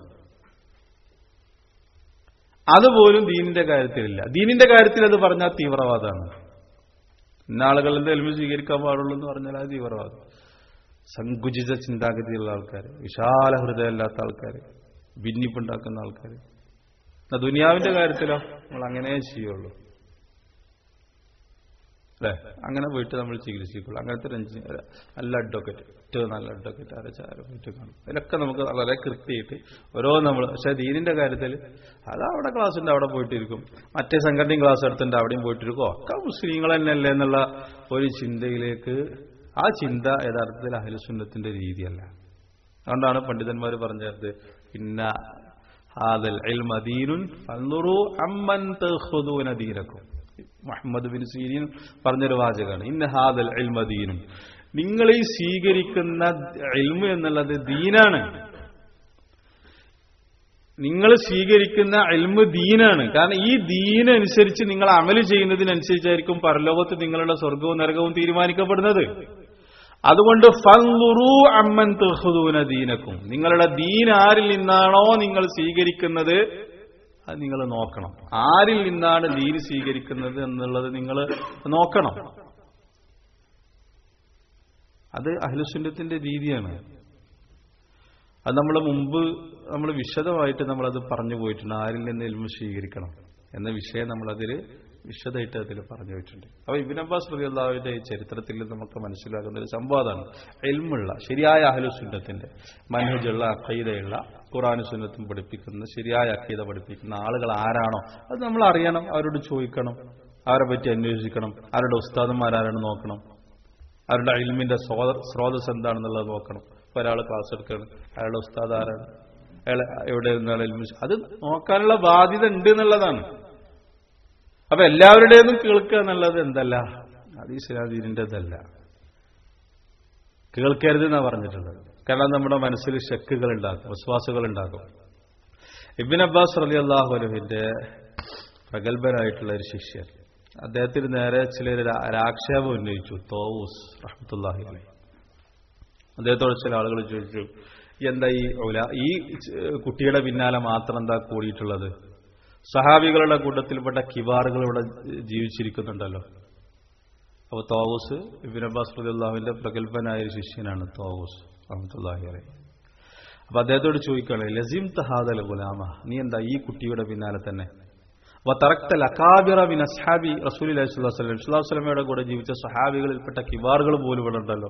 അതുപോലും ദീനിന്റെ കാര്യത്തിലില്ല ദീനിന്റെ കാര്യത്തിൽ അത് പറഞ്ഞാൽ തീവ്രവാദമാണ് ഇന്ന ആളുകളുടെ എൽമി സ്വീകരിക്കാൻ പാടുള്ളൂ എന്ന് പറഞ്ഞാൽ അത് തീവ്രവാദം സങ്കുചിത ചിന്താഗതിയുള്ള ആൾക്കാർ വിശാല ഹൃദയമില്ലാത്ത ആൾക്കാർ ഭിന്നിപ്പുണ്ടാക്കുന്ന ആൾക്കാർ എന്നാ ദുനിയാവിന്റെ കാര്യത്തിലോ നമ്മൾ അങ്ങനെ ചെയ്യുള്ളൂ അല്ലേ അങ്ങനെ പോയിട്ട് നമ്മൾ ചികിത്സിക്കുള്ളൂ അങ്ങനത്തെ ഒരു എഞ്ചിനീയർ നല്ല അഡ്വക്കേറ്റ് ഏറ്റവും നല്ല അഡ്വക്കേറ്റ് ആരച്ചാരം പോയിട്ട് കാണും അതിലൊക്കെ നമുക്ക് വളരെ കൃത്യമായിട്ട് ഓരോ നമ്മൾ പക്ഷെ ദീനിന്റെ കാര്യത്തിൽ അത് അവിടെ ക്ലാസ് ഉണ്ട് അവിടെ പോയിട്ടിരിക്കും മറ്റേ സംഘടനയും ക്ലാസ് എടുത്തിട്ടുണ്ട് അവിടെയും പോയിട്ടിരിക്കും ഒക്കെ മുസ്ലിങ്ങൾ തന്നെയല്ലേ എന്നുള്ള ഒരു ചിന്തയിലേക്ക് ആ ചിന്ത യഥാർത്ഥത്തിൽ അഹലുസുന്നത്തിന്റെ രീതിയല്ല അതുകൊണ്ടാണ് പണ്ഡിതന്മാർ പറഞ്ഞത് പിന്നെ ഹാദൽ ഇൽമദീനുൻ ഫൻദുറു അമ്മൻ തഖുദൂന ദീനക്കും മുഹമ്മദ് ബിൻ സീരീൻ പറഞ്ഞൊരു വാചകമാണ് ഇന്ന ഹാദൽ ഇൽമദീനും നിങ്ങൾ ഈ സ്വീകരിക്കുന്ന ഇൽമു എന്നുള്ളത് ദീനാണ് നിങ്ങൾ സ്വീകരിക്കുന്ന ഇൽമു ദീനാണ് കാരണം ഈ ദീനനുസരിച്ച് നിങ്ങൾ അമല് ചെയ്യുന്നതിനനുസരിച്ചായിരിക്കും പരലോകത്ത് നിങ്ങളുടെ സ്വർഗവും നരകവും തീരുമാനിക്കപ്പെടുന്നത് അതുകൊണ്ട് ഫൻലുറു അമ്മൻ തുഹുദൂന ദീനക്കും നിങ്ങളുടെ ദീൻ ആരിൽ നിന്നാണോ നിങ്ങൾ സ്വീകരിക്കുന്നത് അത് നിങ്ങൾ നോക്കണം ആരിൽ നിന്നാണ് ദീൻ സ്വീകരിക്കുന്നത് എന്നുള്ളത് നിങ്ങൾ നോക്കണം അത് അഹ്ലുസുന്നത്തിന്റെ രീതിയാണ് അത് നമ്മൾ മുമ്പ് നമ്മൾ വിശദമായിട്ട് നമ്മളത് പറഞ്ഞു പോയിട്ടുണ്ട് ആരിൽ നിന്ന് എൽമ സ്വീകരിക്കണം എന്ന വിഷയം നമ്മളതിൽ വിശദമായിട്ട് അതിൽ പറഞ്ഞു പോയിട്ടുണ്ട് അപ്പൊ ഇബിൻ അബ്ബാസ് റളിയല്ലാഹുവിന്റെ ചരിത്രത്തിൽ നമുക്ക് മനസ്സിലാകുന്ന ഒരു സംവാദമാണ് എൽമുള്ള ശരിയായ അഹലുസുന്നത്തിന്റെ മനഹജുള്ള അഖീദയുള്ള ഖുറാനു സുന്നത്തും പഠിപ്പിക്കുന്ന ശരിയായ അഖീദ പഠിപ്പിക്കുന്ന ആളുകൾ ആരാണോ അത് നമ്മൾ അറിയണം അവരോട് ചോദിക്കണം അവരെ പറ്റി അന്വേഷിക്കണം അവരുടെ ഉസ്താദന്മാരാരാണ് നോക്കണം അവരുടെ ഇൽമിന്റെ സ്രോതസ് എന്താണെന്നുള്ളത് നോക്കണം ഇപ്പൊ ഒരാൾ ക്ലാസ് എടുക്കുകയാണ് അയാളുടെ ഉസ്താദ് ആരാണ് അയാൾ എവിടെ നിന്നാണ് ഇൽമി അത് നോക്കാനുള്ള ബാധ്യത ഉണ്ട് എന്നുള്ളതാണ് അപ്പൊ എല്ലാവരുടേതും കേൾക്കുക എന്നുള്ളത് എന്തല്ല അത് ഇസ്ലാദീനിൻ്റെതല്ല കേൾക്കരുത് എന്നാ പറഞ്ഞിട്ടുള്ളത് കാരണം നമ്മുടെ മനസ്സിൽ ശക്കുകൾ ഉണ്ടാക്കും വിശ്വാസുകൾ ഉണ്ടാക്കും ഇബിൻ അബ്ബാസ് റലി അള്ളാഹു അലഹിന്റെ പ്രഗത്ഭനായിട്ടുള്ള ഒരു ശിഷ്യൻ അദ്ദേഹത്തിന് നേരെ ചിലർ ആക്ഷേപം ഉന്നയിച്ചു തോവൂസ് റഹ്മത്തുല്ലാഹി അലൈഹി അദ്ദേഹത്തോട് ചില ആളുകൾ ചോദിച്ചു എന്താ ഈ ഔല ഈ കുട്ടിയുടെ പിന്നാലെ മാത്രം എന്താ കൂടിയിട്ടുള്ളത് സഹാബികളുടെ കൂട്ടത്തിൽപ്പെട്ട കിവാറുകൾ ഇവിടെ ജീവിച്ചിരിക്കുന്നുണ്ടല്ലോ അപ്പൊ തോവൂസ് ഇബിൻ അബ്ബാസ് റദിയുള്ളാഹുവിന്റെ പ്രഗത്ഭനായ ഒരു ശിഷ്യനാണ് തോവൂസ് റഹ്മത്തുല്ലാഹി അലൈഹി അപ്പൊ അദ്ദേഹത്തോട് ചോദിക്കുകയാണ് ലസീം തഹാദൽ ഗുലാമ നീ എന്താ ഈ കുട്ടിയുടെ പിന്നാലെ തന്നെ തറക്തൽ അക്കാബിറ ബിൻ അസ്ഹാബി റസൂലി അലൈഹി സ്വലം സ്വലാസ്ലമയുടെ കൂടെ ജീവിച്ച സഹാബികളിൽപ്പെട്ട കിവാറുകൾ പോലും ഇവിടെ ഉണ്ടല്ലോ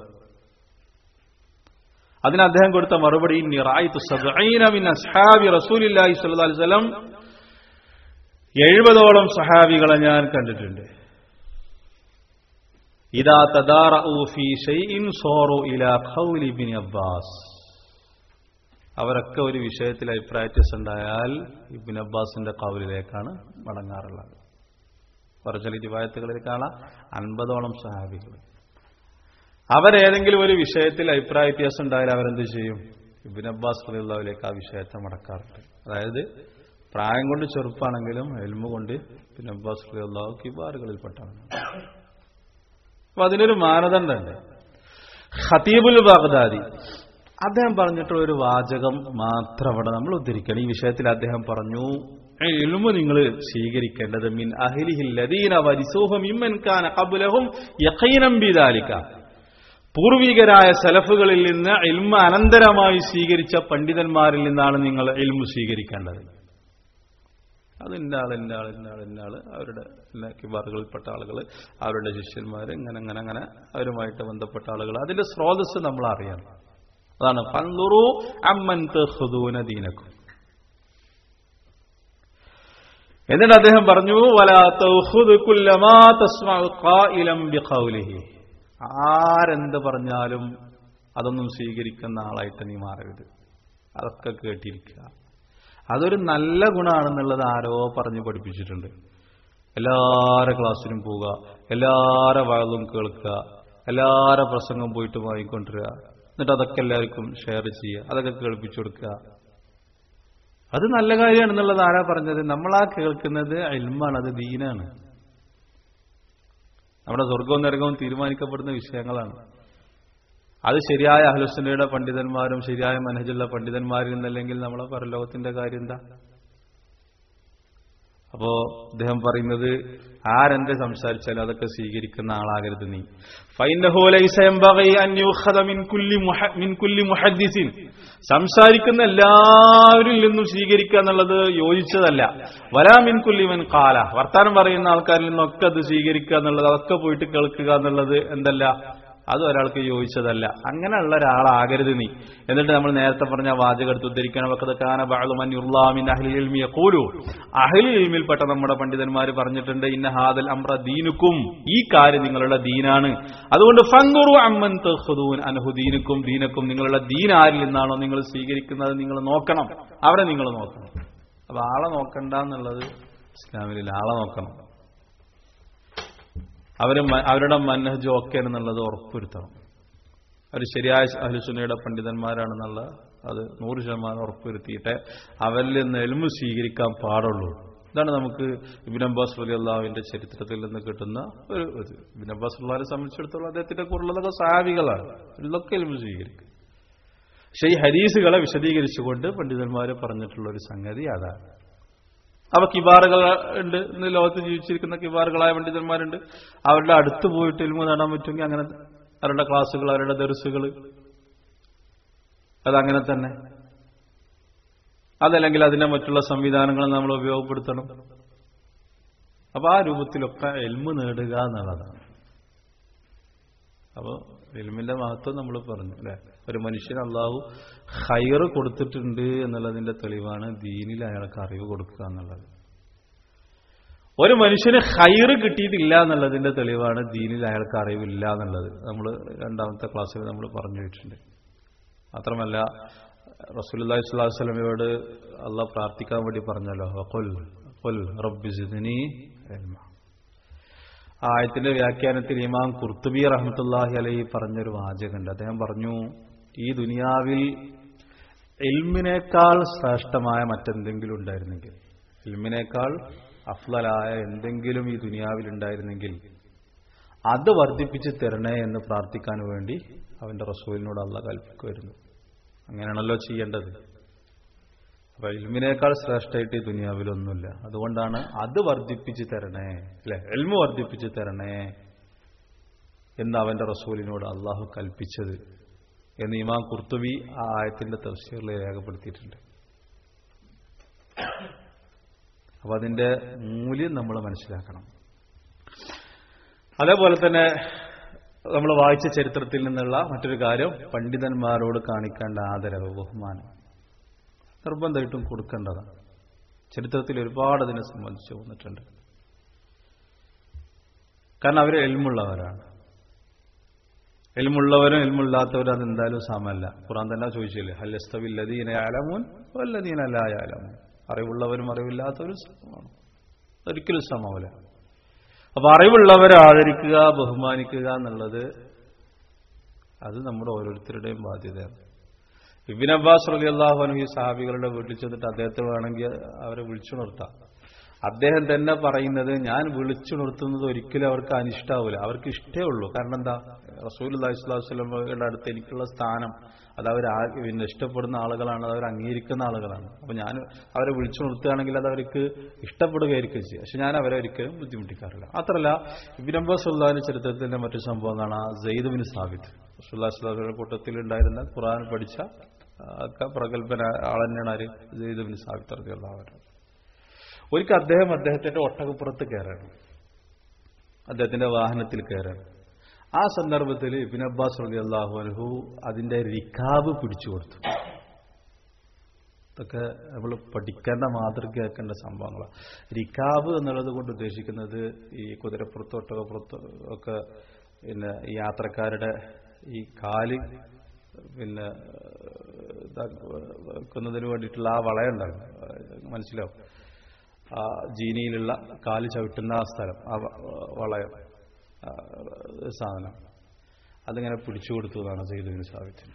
അതിന് അദ്ദേഹം കൊടുത്ത മറുപടി റസൂലില്ലാഹി സ്വല്ലല്ലാഹി അലൈഹി വസല്ലം എഴുപതോളം സഹാബികളെ ഞാൻ കണ്ടിട്ടുണ്ട് ഇതാ തദാറഉ ഫീ ഷൈഇൻ സോറു ഇലാ ഖൗലി ഇബ്ൻ അബ്ബാസ് അവരൊക്കെ ഒരു വിഷയത്തിൽ അഭിപ്രായത്യസ് ഉണ്ടായാൽ ഇബിൻ അബ്ബാസിന്റെ കൗലിലേക്കാണ് മടങ്ങാറുള്ളത് പറഞ്ഞ റിവായത്തുകളിൽ കാണാം അൻപതോളം സഹാബികൾ അവരേതെങ്കിലും ഒരു വിഷയത്തിൽ അഭിപ്രായ വ്യത്യാസം ഉണ്ടായാൽ അവരെന്ത് ചെയ്യും ഇബിൻ അബ്ബാസ് റളിയല്ലാഹുവിലേക്ക് ആ വിഷയത്തെ മടക്കാറുണ്ട് അതായത് പ്രായം കൊണ്ട് ചെറുപ്പാണെങ്കിലും എൽമ കൊണ്ട് ഇബിൻ അബ്ബാസ് റളിയല്ലാഹു കിബാറുകളിൽപ്പെട്ടാണ് അപ്പൊ അതിനൊരു മാനദണ്ഡമുണ്ട് ഖതീബുൽ ബാഗ്ദാദി അദ്ദേഹം പറഞ്ഞിട്ടുള്ള ഒരു വാചകം മാത്രം അവിടെ നമ്മൾ ഉദ്ധരിക്കണം ഈ വിഷയത്തിൽ അദ്ദേഹം പറഞ്ഞു എലുമ നിങ്ങൾ സ്വീകരിക്കേണ്ടത് മിൻ അഹിലിഹില്ലദീന വരിസൂഹം ഇമ്മൻ കാന ഖബ്ലഹും യഖീനം ബിദാലിക പൂർവികരായ സലഫുകളിൽ നിന്ന് ഇൽമ അനന്തരമായി സ്വീകരിച്ച പണ്ഡിതന്മാരിൽ നിന്നാണ് നിങ്ങൾ ഇൽമു സ്വീകരിക്കേണ്ടത് അത് ഇന്ന ആൾ ഇന്ന ആൾ ഇന്ന ആൾ ഇന്ന ആൾ അവരുടെ കിബാറുകളിൽപ്പെട്ട ആളുകൾ അവരുടെ ശിഷ്യന്മാർ ഇങ്ങനെ അങ്ങനെ അങ്ങനെ അവരുമായിട്ട് ബന്ധപ്പെട്ട ആളുകൾ അതിന്റെ സ്രോതസ് നമ്മൾ അറിയണം അതാണ് ഫൻലുറു അമ്മൻ തഖുദൂന ദീനക്കും എന്നിട്ട് അദ്ദേഹം പറഞ്ഞു വലാ തൗഖുദ് കുല്ലമാ തസ്മഉ ഖായിലം ബിഖൗലിഹി ആരെന്ത് പറഞ്ഞാലും അതൊന്നും സ്വീകരിക്കുന്ന ആളായിട്ട് നീ മാറരുത് അതൊക്കെ കേട്ടിരിക്കുക അതൊരു നല്ല ഗുണമാണെന്നുള്ളത് ആരോ പറഞ്ഞു പഠിപ്പിച്ചിട്ടുണ്ട് എല്ലാവരുടെ ക്ലാസ്സിലും പോവുക എല്ലാവരുടെ വഴലും കേൾക്കുക എല്ലാവരുടെ പ്രസംഗം പോയിട്ട് വാങ്ങിക്കൊണ്ടിരിക എന്നിട്ട് അതൊക്കെ എല്ലാവർക്കും ഷെയർ ചെയ്യുക അതൊക്കെ കേൾപ്പിച്ചു കൊടുക്കുക അത് നല്ല കാര്യമാണെന്നുള്ളത് ആരാ പറഞ്ഞത് നമ്മളാ കേൾക്കുന്നത് അൽമാണ് അത് ദീനാണ് നമ്മുടെ സ്വർഗവും നരകവും തീരുമാനിക്കപ്പെടുന്ന വിഷയങ്ങളാണ് അത് ശരിയായ അഹ്ലുസുന്നയുടെ പണ്ഡിതന്മാരും ശരിയായ മനഹജുള്ള പണ്ഡിതന്മാരിൽ നിന്നല്ലെങ്കിൽ നമ്മളെ പരലോകത്തിന്റെ കാര്യം എന്താ അപ്പോ അദ്ദേഹം പറയുന്നത് ആരെന്ത് സംസാരിച്ചാലും അതൊക്കെ സ്വീകരിക്കുന്ന ആളാകരുത് നീ ഫൈനഹു ലൈസ യംബഗി അൻ യുഖദ മിൻ കുല്ലി മുഹ- മിൻ കുല്ലി മുഹദ്ദിസിൻ സംസാരിക്കുന്ന എല്ലാവരിൽ നിന്നും സ്വീകരിക്കുക എന്നുള്ളത് യോജിച്ചതല്ല വലാ മിൻ കുല്ലി മൻ കാല വർത്താനം പറയുന്ന ആൾക്കാരിൽ നിന്നൊക്കെ അത് സ്വീകരിക്കുക എന്നുള്ളത് അതൊക്കെ പോയിട്ട് കേൾക്കുക എന്നുള്ളത് എന്തല്ല അത് ഒരാൾക്ക് യോജിച്ചതല്ല അങ്ങനെയുള്ള ഒരാളാകരുത് നീ എന്നിട്ട് നമ്മൾ നേരത്തെ പറഞ്ഞ വാചകം എടുത്ത് ഉദ്ധരിക്കണം വക്കത് കാന ബഅ്ദുമൻ യുർലാമിൻ അഹ്ലിൽ ഇൽമി യഖൂലു അഹ്ലിൽ ഇൽമിൽപ്പെട്ട നമ്മുടെ പണ്ഡിതന്മാർ പറഞ്ഞിട്ടുണ്ട് ഇന്ന ഹാദൽ അംറ ദീനുക്കും ഈ കാര്യം നിങ്ങളുടെ ദീനാണ് അതുകൊണ്ട് ഫങ്കുറു അമ്മൻ തഖുദൂൻ അൻഹു ദീനുക്കും ദീനക്കും നിങ്ങളുടെ ദീൻ ആരിൽ നിന്നാണോ നിങ്ങൾ സ്വീകരിക്കുന്നത് നിങ്ങൾ നോക്കണം അവരെ നിങ്ങൾ നോക്കണം അപ്പൊ ആളെ നോക്കണ്ട എന്നുള്ളത് ഇസ്ലാമിലില്ല ആളെ നോക്കണം അവർ അവരുടെ മന്നഹജ് ഒക്കെ എന്നുള്ളത് ഉറപ്പുവരുത്തണം അവർ ശരിയായ അഹ്ലുസുന്നയുടെ പണ്ഡിതന്മാരാണെന്നുള്ള അത് നൂറ് ശതമാനം ഉറപ്പുവരുത്തിയിട്ട് അവരിൽ നിന്ന് എൽമു സ്വീകരിക്കാൻ പാടുള്ളൂ ഇതാണ് നമുക്ക് ഇബിൻ അബ്ബാസ് അലി അള്ളാഹുവിന്റെ ചരിത്രത്തിൽ നിന്ന് കിട്ടുന്ന ഒരു ഇത് ഇബിൻ അബ്ബാസ് അള്ളാഹിനെ സംബന്ധിച്ചിടത്തോളം അദ്ദേഹത്തിന്റെ കൂടുതലൊക്കെ സാഹാബികളാണ് ഇതൊക്കെ എൽമു സ്വീകരിക്കും പക്ഷെ ഈ ഹദീസുകളെ വിശദീകരിച്ചുകൊണ്ട് പണ്ഡിതന്മാർ പറഞ്ഞിട്ടുള്ള ഒരു സംഗതി അതാണ് അവ കിബാറുകൾ ഉണ്ട് ഇന്ന് ലോകത്ത് ജീവിച്ചിരിക്കുന്ന കിബാറുകളായ പണ്ഡിതന്മാരുണ്ട് അവരുടെ അടുത്ത് പോയിട്ട് ഇൽമ നേടാൻ പറ്റുമെങ്കിൽ അങ്ങനെ അവരുടെ ക്ലാസ്സുകൾ അവരുടെ ദർസുകൾ അതങ്ങനെ തന്നെ അതല്ലെങ്കിൽ അതിന്റെ മറ്റുള്ള സംവിധാനങ്ങൾ നമ്മൾ ഉപയോഗപ്പെടുത്തണം അപ്പൊ ആ രൂപത്തിലൊക്കെ എൽമ് നേടുക എന്നുള്ളതാണ് അപ്പോൾ എൽമിന്റെ മഹത്വം നമ്മൾ പറഞ്ഞു അല്ലെ ഒരു മനുഷ്യൻ അള്ളാഹു ഹൈറ് കൊടുത്തിട്ടുണ്ട് എന്നുള്ളതിന്റെ തെളിവാണ് ദീനിൽ അയാൾക്ക് അറിവ് കൊടുക്കുക എന്നുള്ളത് ഒരു മനുഷ്യന് ഹൈറ് കിട്ടിയിട്ടില്ല എന്നുള്ളതിന്റെ തെളിവാണ് ദീനിൽ അയാൾക്ക് അറിവില്ല എന്നുള്ളത് നമ്മൾ രണ്ടാമത്തെ ക്ലാസ്സിൽ നമ്മൾ പറഞ്ഞു വെച്ചിട്ടുണ്ട് മാത്രമല്ല റസൂലി സ്വലാഹു സ്വലമയോട് അള്ളാഹ് പ്രാർത്ഥിക്കാൻ വേണ്ടി പറഞ്ഞല്ലോ "വഖുൽ ഖുൽ റബ്ബി സിദ്നി ഇൽമ." ആ ആയത്തിന്റെ വ്യാഖ്യാനത്തിൽ ഇമാം കുർത്തുബി റഹ്മത്തുല്ലാഹി അലൈഹി പറഞ്ഞൊരു വാചകമുണ്ട് അദ്ദേഹം പറഞ്ഞു ഈ ദുനിയാവിൽ ഇൽമിനേക്കാൾ ശ്രേഷ്ഠമായ മറ്റെന്തെങ്കിലും ഉണ്ടായിരുന്നെങ്കിൽ ഇൽമിനേക്കാൾ അഫ്ലലായ എന്തെങ്കിലും ഈ ദുനിയാവിൽ ഉണ്ടായിരുന്നെങ്കിൽ അത് വർദ്ധിപ്പിച്ച് തരണേ എന്ന് പ്രാർത്ഥിക്കാൻ വേണ്ടി അവന്റെ റസൂലിനോട് അള്ള കൽപ്പിക്കുമായിരുന്നു അങ്ങനെയാണല്ലോ ചെയ്യേണ്ടത് അപ്പൊ ഇൽമിനേക്കാൾ ശ്രേഷ്ഠമായിട്ട് ഈ ദുനിയാവിലൊന്നുമില്ല അതുകൊണ്ടാണ് അത് വർദ്ധിപ്പിച്ച് തരണേ അല്ലെ എൽമു വർദ്ധിപ്പിച്ച് തരണേ എന്ന് അവന്റെ റസൂലിനോട് അള്ളാഹു കൽപ്പിച്ചത് എന്ന് ഇമാം കുർത്തുബി ആ ആയത്തിന്റെ തഫ്സീറിൽ രേഖപ്പെടുത്തിയിട്ടുണ്ട് അപ്പൊ അതിന്റെ മൂല്യം നമ്മൾ മനസ്സിലാക്കണം അതേപോലെ തന്നെ നമ്മൾ വായിച്ച ചരിത്രത്തിൽ നിന്നുള്ള മറ്റൊരു കാര്യം പണ്ഡിതന്മാരോട് കാണിക്കേണ്ട ആദരവ് ബഹുമാനം നിർബന്ധമായിട്ടും കൊടുക്കേണ്ടതാണ് ചരിത്രത്തിൽ ഒരുപാട് അതിനെ സംബന്ധിച്ച് വന്നിട്ടുണ്ട് കാരണം അവർ എൽമുള്ളവരാണ് എൽമുള്ളവരും എൽമുള്ളാത്തവരും അതെന്തായാലും സമല്ല ഖുറാൻ തന്നെ ചോദിച്ചില്ലേ ഹല്ലസ്തവില്ലദീന ആലമൂൻ വല്ലദീന ലായാലമൂൻ അറിവുള്ളവരും അറിവില്ലാത്തവരും സമമാണ് ഒരിക്കലും സമമല്ല അപ്പൊ അറിവുള്ളവരെ ആദരിക്കുക ബഹുമാനിക്കുക എന്നുള്ളത് അത് നമ്മുടെ ഓരോരുത്തരുടെയും ബാധ്യതയാണ് ഇബിൻ അബ്ബാസ് റലി അള്ളാഹുനു ഈ സാഹാബികളുടെ വീട്ടിൽ ചെന്നിട്ട് അദ്ദേഹത്തെ വേണമെങ്കിൽ അവരെ വിളിച്ചുണർത്താം അദ്ദേഹം തന്നെ പറയുന്നത് ഞാൻ വിളിച്ചുണർത്തുന്നത് ഒരിക്കലും അവർക്ക് അനിഷ്ടാവില്ല അവർക്ക് ഇഷ്ടേ ഉള്ളൂ കാരണം എന്താ റസൂൽ അള്ളാഹി സ്വലാഹു വസ്ലമയുടെ അടുത്ത് എനിക്കുള്ള സ്ഥാനം അത് അവർ പിന്നെ ഇഷ്ടപ്പെടുന്ന ആളുകളാണ് അത് അവർ അംഗീകരിക്കുന്ന ആളുകളാണ് അപ്പൊ ഞാൻ അവരെ വിളിച്ചു നിർത്തുകയാണെങ്കിൽ അത് അവർക്ക് ഇഷ്ടപ്പെടുകയായിരിക്കും ചെയ്യുക പക്ഷെ ഞാൻ അവരെ ഒരിക്കലും ബുദ്ധിമുട്ടിക്കാറില്ല മാത്രമല്ല ഇബിൻ അബ്ബാസ് ഉള്ളാഹിന്റെ ചരിത്രത്തിന്റെ മറ്റൊരു സംഭവം കാണാം സെയ്ദ് ബിൻ സാബിത്ത് റസൂല്ലാഹി സ്വലാഹുയുടെ കൂട്ടത്തിൽ ഉണ്ടായിരുന്ന ഖുറാൻ പഠിച്ച ഒക്കെ പ്രഗത്ഭന ആളന്നെയാണ് ആര് സെയ്ദ് ബിൻ സാബിത്ത് അറിയുള്ള ഒരിക്കൽ അദ്ദേഹം അദ്ദേഹത്തിന്റെ ഒട്ടകപ്പുറത്ത് കയറാണ് അദ്ദേഹത്തിന്റെ വാഹനത്തിൽ കയറാണ് ആ സന്ദർഭത്തിൽ ഇബിൻ അബ്ബാസ് റലി അള്ളാഹു അലഹു അതിന്റെ റിക്കാബ് പിടിച്ചു കൊടുത്തു ഇതൊക്കെ നമ്മൾ പഠിക്കേണ്ട മാതൃകയാക്കേണ്ട സംഭവങ്ങളാണ് റിക്കാബ് എന്നുള്ളത് കൊണ്ട് ഉദ്ദേശിക്കുന്നത് ഈ കുതിരപ്പുറത്ത് ഒട്ടകപ്പുറത്ത് ഒക്കെ പിന്നെ ഈ യാത്രക്കാരുടെ ഈ കാല് പിന്നെ വെക്കുന്നതിന് വേണ്ടിയിട്ടുള്ള ആ വളയുണ്ടാകും മനസ്സിലാവും ആ ജീനിയിലുള്ള കാല് ചവിട്ടുന്ന ആ സ്ഥലം ആ വ- വളയം ആ, സാധനം അതിങ്ങനെ പിടിച്ചു കൊടുത്തു എന്നാണ് ചെയ്തതിന് സാധിച്ചത്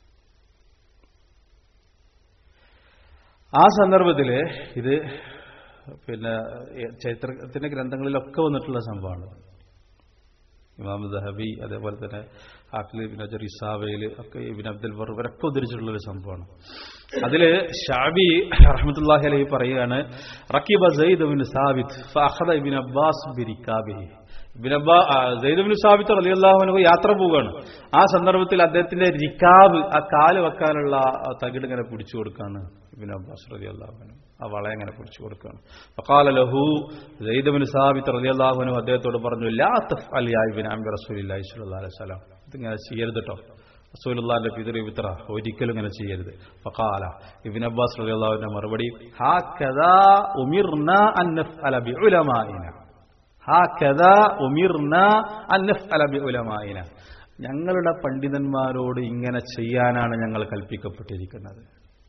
ആ സന്ദർഭത്തിൽ ഇത് പിന്നെ ചരിത്രത്തിന്റെ ഗ്രന്ഥങ്ങളിലൊക്കെ വന്നിട്ടുള്ള സംഭവമാണ് ഇമാം ദഹബി അതേപോലെ തന്നെ ഹാഫിൽ ഇബിൻ അജർ ഇസാബയിൽ ഒക്കെ ഇബിൻ അബ്ദുൽ ബർ ഇവരൊക്കെ ഉദ്ധരിച്ചിട്ടുള്ള ഒരു സംഭവമാണ് അതില് ഷാബി റഹ്മത്തുല്ലാഹി അലൈഹി പറയുകയാണ് റക്കീബ സയ്യിദ് ബിൻ സാബിത്ത് ഫഅഖദ ഇബ്ൻ അബ്ബാസ് ബിരിക്കാബിഹി ഇബ്ൻ അബ്ബാ ആ, സയ്യിദ് ബിൻ സാബിത്ത് റളിയല്ലാഹു അൻഹു യാത്ര പോവുകയാണ് ആ സന്ദർഭത്തിൽ അദ്ദേഹത്തിന്റെ റിക്കാബ് ആ കാല് വെക്കാനുള്ള ആ തകിട് ഇങ്ങനെ പിടിച്ചു കൊടുക്കാണ് ഇബ്ൻ അബ്ബാസ് റളിയല്ലാഹു അൻഹു ആ വള ഇങ്ങനെ പിടിച്ചു കൊടുക്കുകയാണ് ഫഖാല ലഹു സയ്യിദ് ബിൻ സാബിത്ത് റളിയല്ലാഹു അൻഹു അദ്ദേഹത്തോട് പറഞ്ഞു ലാ തഫ്അൽ യാ ഇബ്ൻ അംബി റസൂലില്ലാഹി സ്വല്ലല്ലാഹു അലൈഹി വസല്ലം ഇതിങ്ങനെ ചെയ്യരുത് കേട്ടോ റസൂലുള്ളാഹിന്റെ പിതൃ വിത്ര ഒരിക്കലും ഇങ്ങനെ ചെയ്യരുത് ഫഖാല ഇബ്ൻ അബ്ബാസ് റളിയല്ലാഹുവിന്റെ മറുപടി ഹാകദാ ഉമിർന അൻ നഫ്അല ബിഉലമാഇന ഹാകദാ ഉമിർന അൻ നഫ്അല ബിഉലമാഇന ഞങ്ങളുടെ പണ്ഡിതന്മാരോട് ഇങ്ങനെ ചെയ്യാനാണ് ഞങ്ങൾ കൽപ്പിക്കപ്പെട്ടിരിക്കുന്നത്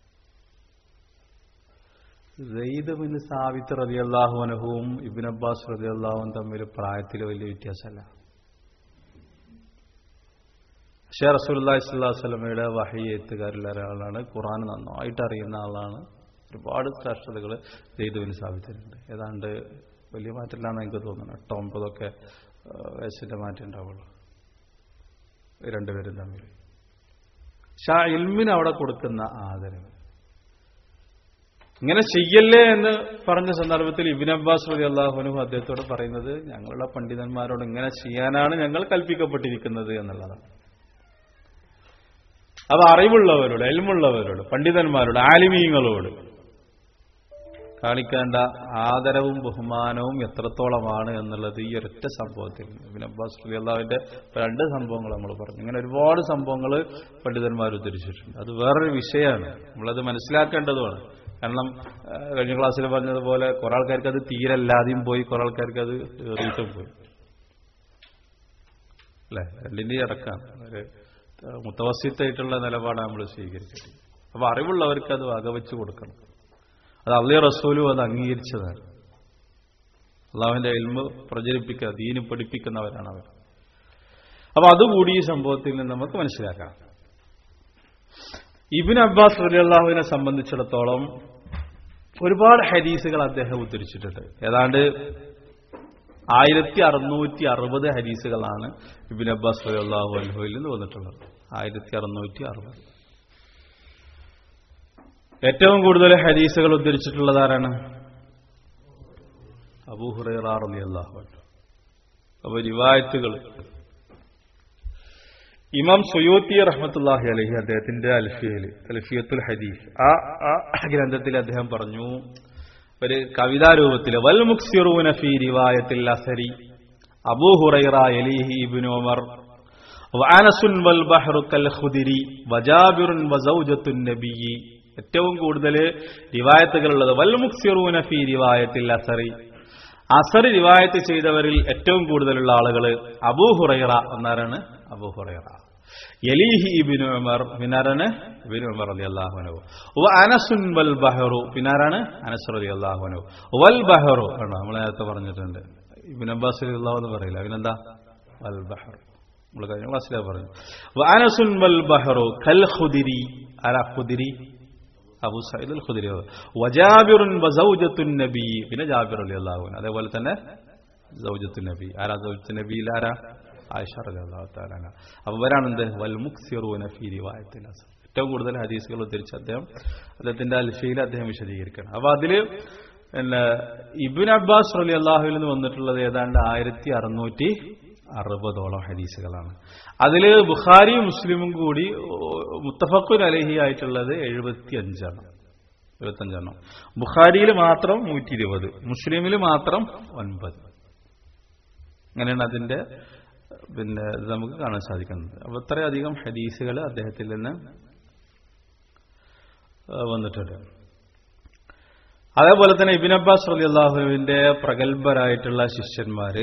സെയ്ദ് ബിൻ സാബിത്ത് റളിയല്ലാഹു അൻഹുവും ഇബ്ൻ അബ്ബാസ് റളിയല്ലാഹുവും തമ്മിൽ പ്രായത്തിൽ വലിയ വ്യത്യാസമല്ല ഷേ റസൂലുള്ളാഹി സ്വല്ലല്ലാഹു അലൈഹി വസല്ലമയുടെ വഹി എഴുത്തുകാരിൽ ഒരാളാണ് ഖുർആൻ നന്നായിട്ട് അറിയുന്ന ആളാണ് ഒരുപാട് ശ്രേഷ്ഠതകൾ സെയ്ദ് ബിൻ സാബിത്തിനുണ്ട് ഏതാണ്ട് വലിയ മാറ്റമില്ലാന്ന് എനിക്ക് തോന്നുന്നു എട്ടോ ഒമ്പതൊക്കെ ആ, വയസ്സിന്റെ മാറ്റം ഉണ്ടാവുള്ളൂ ഈ രണ്ടുപേരും തമ്മിൽ പക്ഷെ ആ ഇൽമിന് അവിടെ കൊടുക്കുന്ന ആദരവ് ഇങ്ങനെ ചെയ്യല്ലേ എന്ന് പറഞ്ഞ സന്ദർഭത്തിൽ ഇബിൻ അബ്ബാസ് റതി അള്ളാഹുനു അദ്ദേഹത്തോട് പറയുന്നത് ഞങ്ങളുടെ പണ്ഡിതന്മാരോട് ഇങ്ങനെ ചെയ്യാനാണ് ഞങ്ങൾ കൽപ്പിക്കപ്പെട്ടിരിക്കുന്നത് എന്നുള്ളതാണ് അത് അറിവുള്ളവരോട് എൽമുള്ളവരോട് പണ്ഡിതന്മാരോട് ആലിമീങ്ങളോട് കാണിക്കേണ്ട ആദരവും ബഹുമാനവും എത്രത്തോളമാണ് എന്നുള്ളത് ഈ ഒരൊറ്റ സംഭവത്തിൽ ഇബിൻ അബ്ബാസ് റലി അള്ളാഹുവിന്റെ രണ്ട് സംഭവങ്ങൾ നമ്മൾ പറഞ്ഞു ഇങ്ങനെ ഒരുപാട് സംഭവങ്ങൾ പണ്ഡിതന്മാർ ഉദ്ധരിച്ചിട്ടുണ്ട് അത് വേറൊരു വിഷയമാണ് നമ്മളത് മനസ്സിലാക്കേണ്ടതുമാണ് കാരണം ആ, കഴിഞ്ഞ ക്ലാസ്സിൽ പറഞ്ഞതുപോലെ കുറെ ആൾക്കാർക്ക് അത് തീരല്ലാതെയും പോയി കുറെ ആൾക്കാർക്ക് അത് ഏറിയിട്ടും പോയി അല്ലെ രണ്ടിന്റെയും അടക്കാണ് ഒരു മുത്തവസ്യത്തായിട്ടുള്ള നിലപാടാണ് നമ്മൾ സ്വീകരിച്ചത് അപ്പൊ അറിവുള്ളവർക്ക് അത് വകവെച്ച് കൊടുക്കണം അത് അള്ളി റസൂലും അത് അംഗീകരിച്ചതാണ് അള്ളാഹുവിന്റെ എൽമ് പ്രചരിപ്പിക്കുക ദീന് പഠിപ്പിക്കുന്നവരാണ് അവർ അപ്പൊ അതുകൂടി ഈ സംഭവത്തിൽ നിന്ന് നമുക്ക് മനസ്സിലാക്കാം ഇബിൻ അബ്ബാസ് റലി അള്ളാഹുവിനെ സംബന്ധിച്ചിടത്തോളം ഒരുപാട് ഹദീസുകൾ അദ്ദേഹം ഉദ്ധരിച്ചിട്ടുണ്ട് ഏതാണ്ട് ആയിരത്തി അറുന്നൂറ്റി അറുപത് ഹദീസുകളാണ് ഇബിൻ അബ്ബാസ് റലി അള്ളാഹു അൽഹുവിൽ നിന്ന് വന്നിട്ടുള്ളത് ആയിരത്തി അറുന്നൂറ്റി അറുപത് ഏറ്റവും കൂടുതൽ ഹദീസുകൾ ഉദ്ധരിച്ചിട്ടുള്ളത് ആരാണ് അബൂഹുറൈറ റലി അള്ളാഹു അൻഹു അപ്പൊ റിവായത്തുകൾ ഇമാം സുയൂത്തി റഹ്മത്തുല്ലാഹി അലഹി അദ്ദേഹത്തിന്റെ അൽഫിയയിൽ അൽഫിയത്തുൽ ഹദീസ് ആ ആ ഗ്രന്ഥത്തിൽ അദ്ദേഹം പറഞ്ഞു ഒരു കവിതാ രൂപത്തിൽ വൽ മുക്സിറൂന ഫി റിവായത്തിൽ അസരി അബൂ ഹുറൈറ എലിഹി ഇബ്നു ഉമർ വഅനസുൻ വൽ ബഹ്റു കൽ ഖുദിരി വജാബിറുൻ വസൗജത്തുൻ നബിയി ഏറ്റവും കൂടുതൽ റിവായത്തുകളുള്ളത് വൽ മുക്സിറൂന ഫി റിവായത്തിൽ അസറി അസർ റിവായത്ത് ചെയ്തവരിൽ ഏറ്റവും കൂടുതലുള്ള ആളുകൾ അബൂ ഹുറൈറ എന്നാരാണ് അബൂ ഹുറൈറ യലീഹി ഇബിനു ഉമർ പിന്നാരാണ് ഇബിനു ഉമർ അലി അള്ളാഹുനു അനസുൻ വൽ ബഹറു പിന്നാരാണ് അനസ് അലി അള്ളാഹുനു വൽ ബഹറു ആണ് നമ്മൾ നേരത്തെ പറഞ്ഞിട്ടുണ്ട് ഇബിൻ അബ്ബാസ് അലി അള്ളാഹു എന്ന് പറയില്ല പിന്നെന്താ വൽ ബഹർ നമ്മൾ കഴിഞ്ഞ ക്ലാസ്സിലാ പറഞ്ഞു അനസുൻ വൽ ബഹറു ഖൽ ഖുദിരി ആരാ ഖുദിരി അബു സൈദ് അൽ ഖുദരി വജാബിറുൻ വസൗജത്തുൻ നബി പിന്നെ ജാബിർ അലി അള്ളാഹുൻ അതേപോലെ തന്നെ സൗജത്തുൻ നബി ആരാ സൗജത്തുൻ നബിയിൽ ആരാ ആയിഷ റലി അള്ളാഹു താലാന അപ്പൊ ഇവരാണ് എന്ത് വൽ മുക്സിറൂന ഫി റിവായത്തിൽ അസർ ഏറ്റവും കൂടുതൽ ഹദീസുകൾ ഉദ്ധരിച്ച് അദ്ദേഹം അദ്ദേഹത്തിന്റെ അൽഫയിൽ അദ്ദേഹം വിശദീകരിക്കണം അപ്പൊ അതില് പിന്നെ ഇബിൻ അബ്ബാസ് റലി അള്ളാഹുവിൽ നിന്ന് വന്നിട്ടുള്ളത് ഏതാണ്ട് ആയിരത്തി അറുന്നൂറ്റി അറുപതോളം ഹദീസുകളാണ് അതില് ബുഖാരിയും മുസ്ലിമും കൂടി മുത്തഫക്കുൻ അലഹി ആയിട്ടുള്ളത് എഴുപത്തി അഞ്ചാണ് എഴുപത്തഞ്ചെണ്ണം ബുഖാരിയിൽ മാത്രം നൂറ്റി ഇരുപത് മുസ്ലിമിൽ മാത്രം ഒൻപത് അങ്ങനെയാണ് അതിന്റെ പിന്നെ ഇത് നമുക്ക് കാണാൻ സാധിക്കുന്നത് അപ്പൊ ഇത്രയധികം ഹദീസുകൾ അദ്ദേഹത്തിൽ നിന്ന് ഏഹ് വന്നിട്ടുണ്ട് അതേപോലെ തന്നെ ഇബിൻ അബ്ബാസ് റലി അള്ളാഹുവിന്റെ പ്രഗത്ഭരായിട്ടുള്ള ശിഷ്യന്മാര്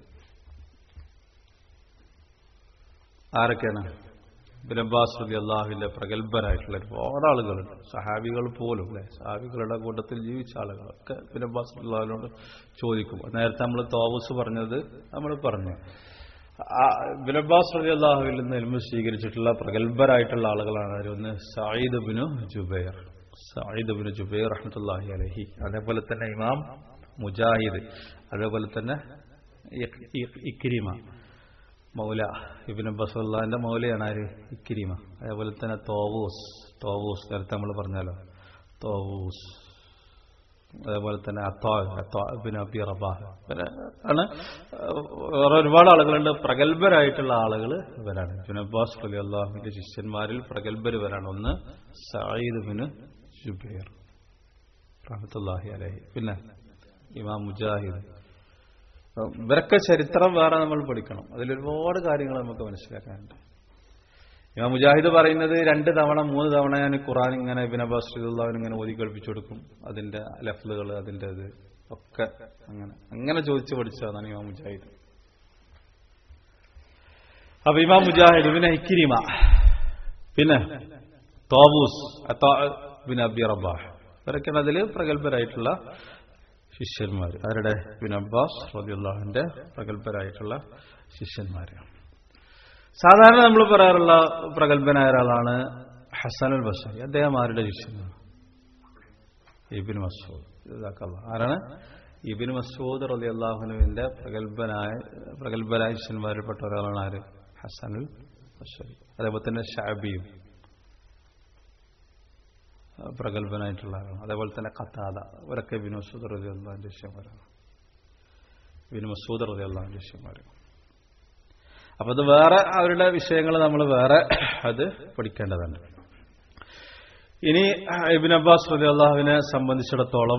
ആരൊക്കെയാണ് ഇബിൻ അബ്ബാസ് റലി അള്ളാഹുവിന്റെ പ്രഗത്ഭരായിട്ടുള്ള ഒരുപാട് ആളുകളുണ്ട് സഹാബികൾ പോലും അല്ലെ സഹാബികളുടെ കൂട്ടത്തിൽ ജീവിച്ച ആളുകളൊക്കെ ഇബിൻ അബ്ബാസ് റലി അള്ളാഹുവിനോട് ചോദിക്കും നേരത്തെ നമ്മൾ തോമസ് പറഞ്ഞത് നമ്മൾ പറഞ്ഞു ആ ഇബ്ൻ അബ്ബാസ് റലി അള്ളാഹുവിൽ നിന്ന് എൽമ സ്വീകരിച്ചിട്ടുള്ള പ്രഗത്ഭരായിട്ടുള്ള ആളുകളാണ് അതിലൊന്ന് Saeed bin Jubair Saeed bin Jubair റഹ്മത്തുല്ലാഹി അലഹി അതേപോലെ തന്നെ ഇമാം മുജാഹിദ് അതേപോലെ തന്നെ ഇക്- ഇക്- ഇക്രിമ മൗല ഇബിൻ അബ്ബാസ് അള്ളാഹിന്റെ മൗലയാണ് ആര് ഇക്രിമ അതേപോലെ തന്നെ തോവൂസ് തോവൂസ് നേരത്തെ നമ്മൾ പറഞ്ഞാലോ തോവൂസ് അതേപോലെ തന്നെ Ata Ata bin Abi Rabah ഇവരെ ആണ് വേറെ ഒരുപാട് ആളുകളുണ്ട് പ്രഗത്ഭരായിട്ടുള്ള ആളുകൾ ഇവരാണ് ബിൻ അബ്ബാസ് അലി അള്ളാഹുവിന്റെ ശിഷ്യന്മാരിൽ പ്രഗത്ഭർ ഇവരാണ് ഒന്ന് സയ്യിദ് ബിൻ ജുബൈർ റഹമത്തുല്ലാഹി അലഹി പിന്നെ ഇമാം മുജാഹിദ് ഇവരൊക്കെ ചരിത്രം വേറെ നമ്മൾ പഠിക്കണം അതിലൊരുപാട് കാര്യങ്ങൾ നമുക്ക് മനസ്സിലാക്കാനുണ്ട് ഇമാം മുജാഹിദ് പറയുന്നത് രണ്ട് തവണ മൂന്ന് തവണ ഞാൻ ഖുറാൻ ഇങ്ങനെ ഇബിൻ അബ്ബാസ് റളിയല്ലാഹു ഇങ്ങനെ ഓതി കേൾപ്പിച്ചു കൊടുക്കും അതിന്റെ ലഫ്ലുകൾ അതിന്റെ ഇത് ഒക്കെ അങ്ങനെ അങ്ങനെ ചോദിച്ചു പഠിച്ചതാണ് ഇമാം മുജാഹിദ് അപ്പൊ ഇമാം മുജാഹിദ് പിന്നെ ഇക്കിരിമ പിന്നെ തോബൂസ് ബിൻ അബി റബാഹ് ഇവരൊക്കെയാണ് അതിൽ പ്രഗത്ഭരായിട്ടുള്ള ശിഷ്യന്മാർ അവരുടെ ബിൻ അബ്ബാസ് റബിയുള്ളാഹിന്റെ പ്രഗത്ഭരായിട്ടുള്ള ശിഷ്യന്മാരാണ് സാധാരണ നമ്മൾ പറയാറുള്ള പ്രഗത്ഭനായ ഒരാളാണ് ഹസനുൽ ബഷരി അദ്ദേഹം ആരുടെ ശിഷ്യനാണ് ഇബിൻ മസൂദ് ജസാക്കല്ലാഹ്. ആരാണ് ഇബിൻ മസൂദ് റലി അള്ളാഹുനുവിന്റെ പ്രഗത്ഭനായ പ്രഗത്ഭരായ ശിഷ്യന്മാരിൽപ്പെട്ട ഒരാളാണ് ആര് ഹസനുൽ ബഷരി അതേപോലെ തന്നെ ഷാബിയും ആ, പ്രഗത്ഭനായിട്ടുള്ള ആളാണ് അതേപോലെ തന്നെ ഖത്താദ ഇവരൊക്കെ ഇബിൻ മസൂദ് റലി അള്ളാഹിന്റെ ശിഷ്യന്മാരാണ് ഇബിൻ മസൂദ് റലി അള്ളാഹിന്റെ ശിഷ്യന്മാരാണ് അപ്പൊ അത് വേറെ അവരുടെ വിഷയങ്ങൾ നമ്മൾ വേറെ അത് പഠിക്കേണ്ടതുണ്ട് ഇനി ഇബിൻ അബ്ബാസ് റലി അള്ളാഹുവിനെ സംബന്ധിച്ചിടത്തോളം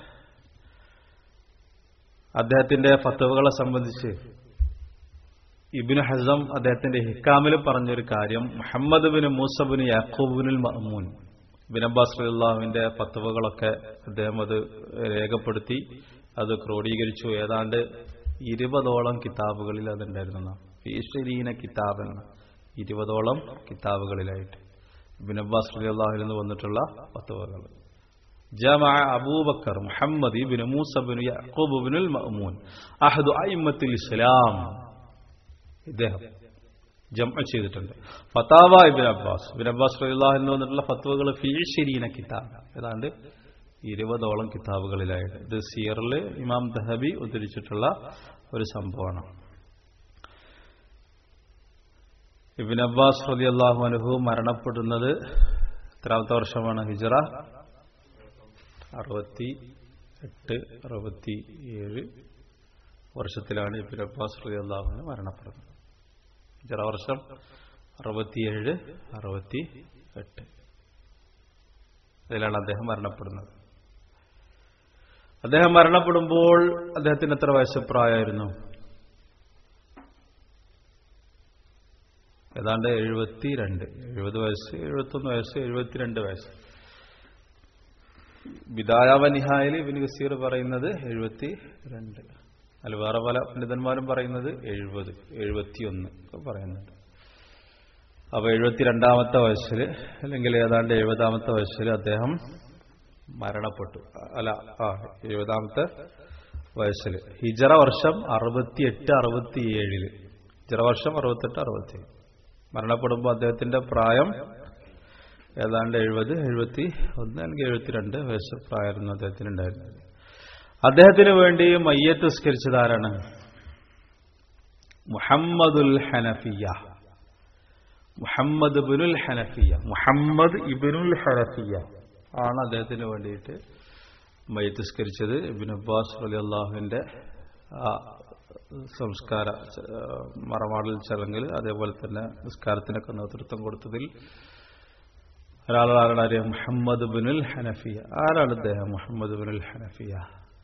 അദ്ദേഹത്തിന്റെ ഫത്തവകളെ സംബന്ധിച്ച് ഇബിൻ ഹസം അദ്ദേഹത്തിന്റെ ഹിക്കാമിൽ പറഞ്ഞൊരു കാര്യം മുഹമ്മദ് ബിൻ മൂസബിന് യാക്കൂബിനുൽ മഅമൂൻ ബിൻ അബ്ബാസ് റലി അള്ളാഹുവിന്റെ ഫത്തവകളൊക്കെ അദ്ദേഹം അത് രേഖപ്പെടുത്തി അത് ക്രോഡീകരിച്ചു ഏതാണ്ട് ഇരുപതോളം കിതാബുകളിൽ അതുണ്ടായിരുന്നു ഫീഷരീന കിതാബൻ ഇരുപതോളം കിതാബുകളിലായിട്ട് ഇബിൻ അബ്ബാസ് റലി അള്ളാഹുവിൽ നിന്ന് വന്നിട്ടുള്ള ഫത്തവകൾ ജമഅ Abu Bakr Muhammad ibn Musa bin Yaqub ബിനുൽ മഅമൂൻ അഹദു അയിമ്മത്തിൽ ഇസ്ലാം ഇദ്ദേഹം ജംഅ ചെയ്തിട്ടുണ്ട് ഫതാവ ഇബ്ൻ അബ്ബാസ് ഇബ്ൻ അബ്ബാസ് റളിയല്ലാഹു അൻഹു വന്നിട്ടുള്ള ഫത്വകൾ ഫീ ശരീന കിതാബ് ഏതാണ്ട് ഇരുപതോളം കിതാബുകളിലായിട്ട് ഇത് സിയറിൽ ഇമാം ദഹബി ഉദ്ധരിച്ചിട്ടുള്ള ഒരു സംഭവമാണ് ഇബിൻ അബ്ബാസ് റളിയല്ലാഹു അൻഹു മരണപ്പെടുന്നത് എത്രാമത്തെ വർഷമാണ് ഹിജറ അറുപത്തി എട്ട് അറുപത്തി ഏഴ് വർഷത്തിലാണ് ഇബിൻ അബ്ബാസ് റളിയല്ലാഹു അൻഹു മരണപ്പെടുന്നത് ഹിജറ വർഷം അറുപത്തിയേഴ് അറുപത്തി എട്ട് അതിലാണ് അദ്ദേഹം മരണപ്പെടുന്നത് അദ്ദേഹം മരണപ്പെടുമ്പോൾ അദ്ദേഹത്തിന് എത്ര വയസ്സ് പ്രായമായിരുന്നു ഏതാണ്ട് എഴുപത്തിരണ്ട് എഴുപത് വയസ്സ് എഴുപത്തൊന്ന് വയസ്സ് എഴുപത്തിരണ്ട് വയസ്സ് ബിദായാവ നിഹായിൽ ഇബിൻ ഗസീർ പറയുന്നത് എഴുപത്തി രണ്ട് അല്ല വേറെ പല പണ്ഡിതന്മാരും പറയുന്നത് എഴുപത് എഴുപത്തിയൊന്ന് ഒക്കെ പറയുന്നുണ്ട് അപ്പൊ എഴുപത്തിരണ്ടാമത്തെ വയസ്സിൽ അല്ലെങ്കിൽ ഏതാണ്ട് എഴുപതാമത്തെ വയസ്സിൽ അദ്ദേഹം മരണപ്പെട്ടു അല്ല ആ എഴുപതാമത്തെ വയസ്സിൽ ഹിജറ വർഷം അറുപത്തിയെട്ട് അറുപത്തിയേഴില് ഹിജറ വർഷം അറുപത്തെട്ട് അറുപത്തിയേഴ് മരണപ്പെടുമ്പോൾ അദ്ദേഹത്തിന്റെ പ്രായം ഏതാണ്ട് എഴുപത് എഴുപത്തി ഒന്ന് അല്ലെങ്കിൽ എഴുപത്തിരണ്ട് വയസ്സ് പ്രായമായിരുന്നു അദ്ദേഹത്തിന് ഉണ്ടായിരുന്നത് അദ്ദേഹത്തിന് വേണ്ടി മയ്യത്ത് സ്കരിച്ചത് ആരാണ് മുഹമ്മദുൽ ഹനഫിയ മുഹമ്മദ് ഇബിനുൽ ഹനഫിയ മുഹമ്മദ് ഇബിനുൽ ഹനഫിയ ആണ് അദ്ദേഹത്തിന് വേണ്ടിയിട്ട് മയ്യത്ത് സ്കരിച്ചത് ഇബിൻ അബ്ബാസ് അലി അള്ളാഹുവിന്റെ ആ സംസ്കാര ച- മറമാടൽ ചടങ്ങിൽ അതേപോലെ തന്നെ നിസ്കാരത്തിനൊക്കെ നേതൃത്വം കൊടുത്തതിൽ ഒരാളാണ് ആര് മുഹമ്മദ് ബിനുൽ ഹനഫിയ ആരാണ് അദ്ദേഹം മുഹമ്മദ് ബിനുൽ ഹനഫിയ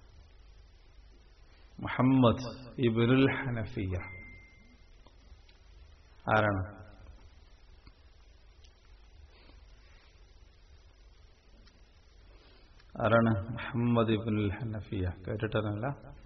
മുഹമ്മദ് ഇബിനുൽ ഹനഫിയ ആരാണ് ആരാണ് മുഹമ്മദ് ഇബ്നുൽ ഹനഫിയ കേട്ടിട്ടല്ല